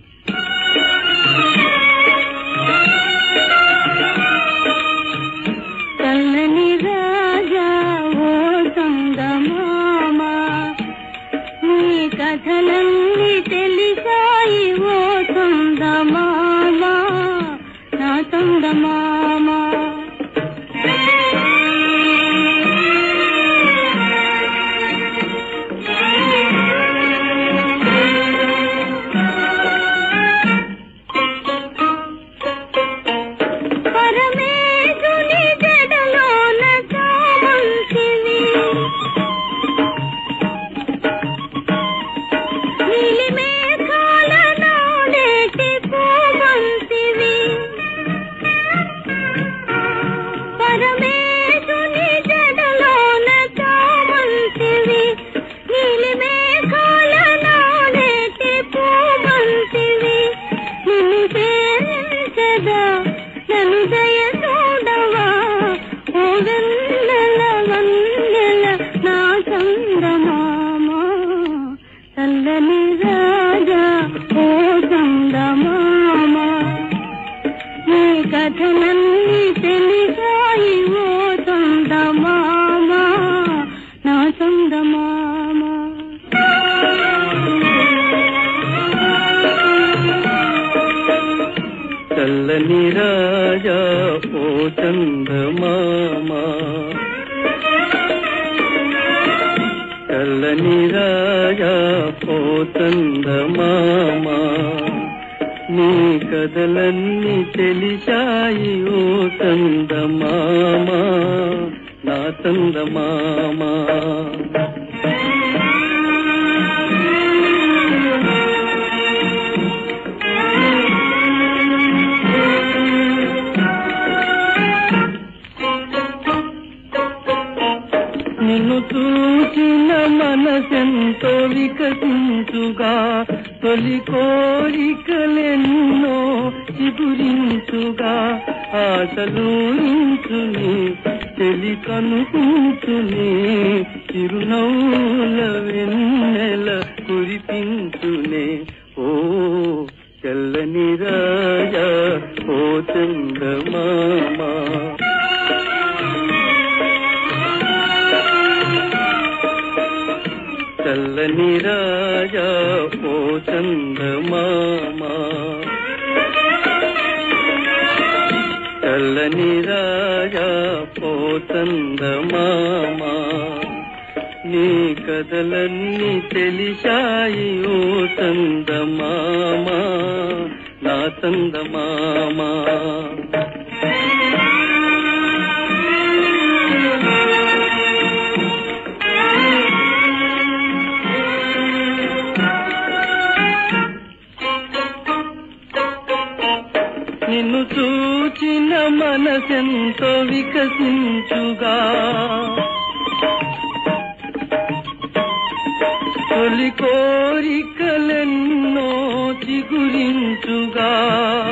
చల్లని రాజా ఓ సంగమామ నీ కథలన్నీ తెలిసాయి ఓ సంగమామ నా సంగమామ పరమేశుని జడలోన చామంతివి నీలి మేఘాల నాడేటి పూమంతివి పరమేశుని జడలోన చామంతివి నీలి మేఘాల నాడేటి పూమంతివి నిన్ను సేవించదా నన్ను దయ చూడవా ఓ వెన్నెల వన్నెల నా చందమామ చల్లని రాజా ఓ చందమామ నీ కథలన్నీ తెలిసాయి ఓ చందమామ నా చందమామ చల్లని రాజా ఓ చందమామ చల్లని రాజా ఓ చందమామ నీ కథలన్నీ తెలిసాయి ఓ చందమామ నా చందమామ నిన్ను చూసిన మనసెంతో వికసించుగా తొలి కోరికలెన్నో చిగురించుగా ఆశలూరించుని తెలి కనుకుంచుని చిరునవ్వుల వెన్నెల కురిపించునే ఓ చల్లని రాజా ఓ చందమామా చల్లని రాజా ఓ చందమామా చల్లని రాజా ఓ చందమామా నీ కథలన్నీ తెలిసాయి ఓ చందమామా నా చందమామా నిన్ను చూచిన మనసెంత మనసెంతో వికసించుగా తొలి కోరికలెన్నో చిగురించుగా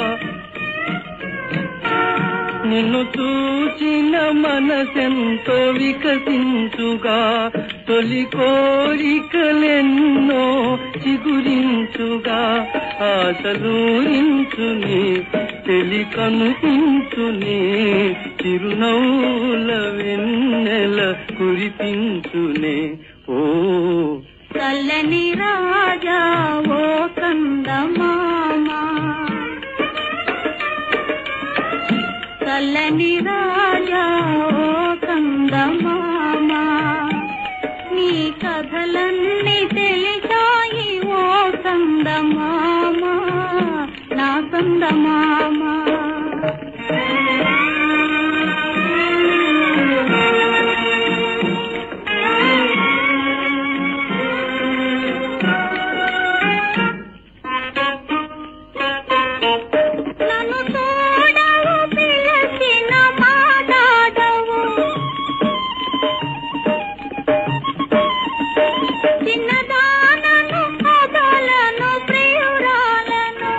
నిన్ను చూచిన మనసెంతో వికసించుగా తొలి కోరికలెన్నో చిగురించుగా ఆశలూరించుని తెలి కనుపించుని చిరునవ్వుల వెన్నెల కురిపించునే ఓ చల్లని రాజా ఓ కందమామా చల్లని రాజా ఓ కందమామా నీ కథలన్నీ తెలిసాయి ఓ కందమామా నా కందమామా నన్ను చూడవు పిలచిన మాట్లాడవు చిన్నదానను కథలను ప్రియురాలను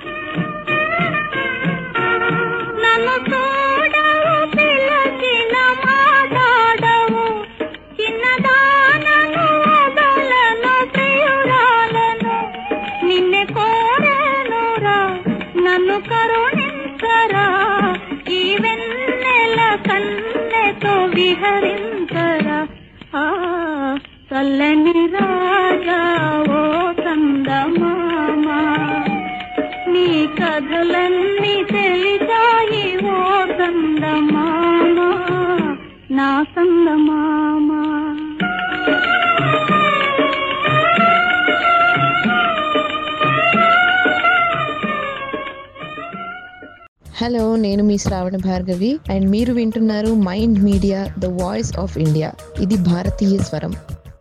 నన్ను చూడవు పిలచిన మాట్లాడవు చిన్నదానను కథలను ప్రియురాలను నిన్నే కోరనురా నన్ను కరుణించరా ఈ వెన్నెల కన్నెతో విహరించరా ఆ చల్లని రాజా ఓ కందమామా నీ కథలన్నీ తెలిసాయి ఓ కందమామా నా కందమామా హలో నేను మీ శ్రావణ భార్గవి అండ్ మీరు వింటున్నారు mind media the voice of India ఇది భారతీయ స్వరం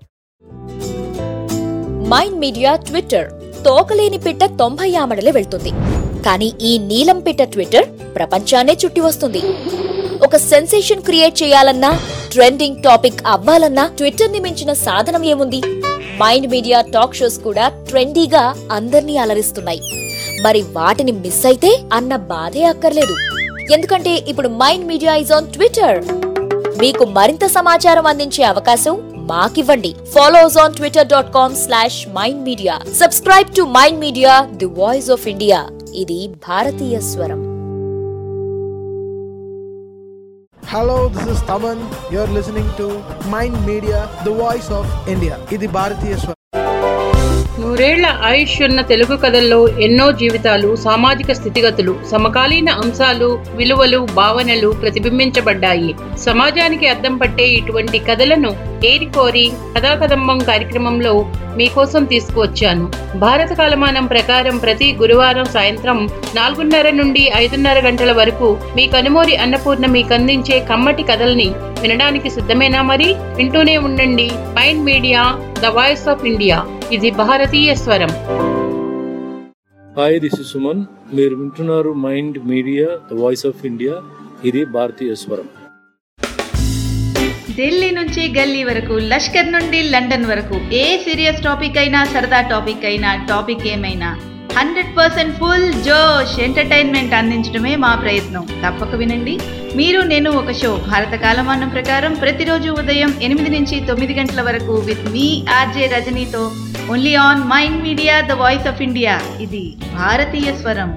మైండ్ మీడియా ట్విట్టర్ తోకలేని పిట్ట తొంభై ఆమడలే వెళ్తుంది కానీ ఈ నీలం పిట్ట ట్విట్టర్ ప్రపంచాన్నే చుట్టి వస్తుంది ఒక సెన్సేషన్ క్రియేట్ చేయాలన్నా ట్రెండింగ్ టాపిక్ అవ్వాలన్నా ట్విట్టర్ ని మించిన సాధనం ఏముంది మైండ్ మీడియా టాక్ షోస్ కూడా ట్రెండీగా అందర్నీ అలరిస్తున్నాయి మరి వాటిని మిస్ అయితే అన్న బాధే అక్కర్లేదు ఎందుకంటే ఇప్పుడు mind media is on Twitter మీకు మరింత సమాచారం అందించే అవకాశం మాకివ్వండి follow us on Twitter dot com slash mind media subscribe to mind media the voice of India ఇది భారతీయ స్వరం Hello, this is Taman. You're listening to Mind Media, the voice of India. ఇది భారతీయ స్వ నూరేళ్ల ఆయుష్ ఉన్న తెలుగు కథల్లో ఎన్నో జీవితాలు సామాజిక స్థితిగతులు సమకాలీన అంశాలు విలువలు భావనలు ప్రతిబింబించబడ్డాయి సమాజానికి అద్దం పట్టే ఇటువంటి కథలను ఏరికోరి కథాకదంబం కార్యక్రమంలో మీకోసం తీసుకువచ్చాను భారత కాలమానం ప్రకారం ప్రతి గురువారం సాయంత్రం నాలుగున్నర నుండి ఐదున్నర గంటల వరకు మీ కనుమూరి అన్నపూర్ణ మీకు అందించే కమ్మటి కథల్ని వినడానికి సిద్ధమేనా మరి వింటూనే ఉండండి mind media the voice of India ఇది భారతీయ స్వరం హాయ్ దిస్ ఇస్ సుమన్ మీరు వింటున్నారు mind media the voice of India ఇది భారతీయ స్వరం ఢిల్లీ నుంచి గల్లీ వరకు లష్కర్ నుండి లండన్ వరకు ఏ సీరియస్ టాపిక్ అయినా సరదా టాపిక్ అయినా టాపిక్ ఏమైనా హండ్రెడ్ పర్సెంట్ ఫుల్ జోష్ ఎంటర్టైన్మెంట్ అందించడమే మా ప్రయత్నం తప్పక వినండి మీరు నేను ఒక షో భారత కాలమానం ప్రకారం ప్రతిరోజు ఉదయం ఎనిమిది నుంచి తొమ్మిది గంటల వరకు విత్ మీ ఆర్జే రజనీతో only on mind media the voice of India ఇది భారతీయ స్వరం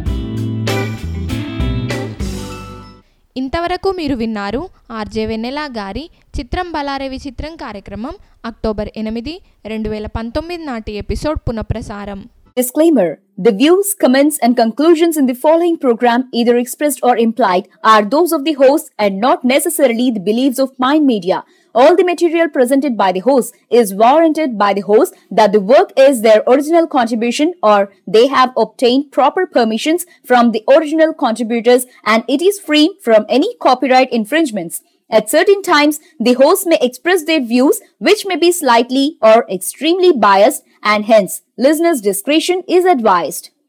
ఇంతవరకు మీరు విన్నారు ఆర్జే వెన్నెల గారి చిత్రం బలారే విచిత్రం కార్యక్రమం అక్టోబర్ ఎనిమిది రెండు వేల పంతొమ్మిది నాటి ఎపిసోడ్ పునఃప్రసారం Disclaimer The views, comments, and conclusions in the following program, either expressed or implied, are those of the host and not necessarily the beliefs of Mind Media. All the material presented by the host is warranted by the host that the work is their original contribution or they have obtained proper permissions from the original contributors and it is free from any copyright infringements. At certain times, the host may express their views which may be slightly or extremely biased and hence listeners' discretion is advised.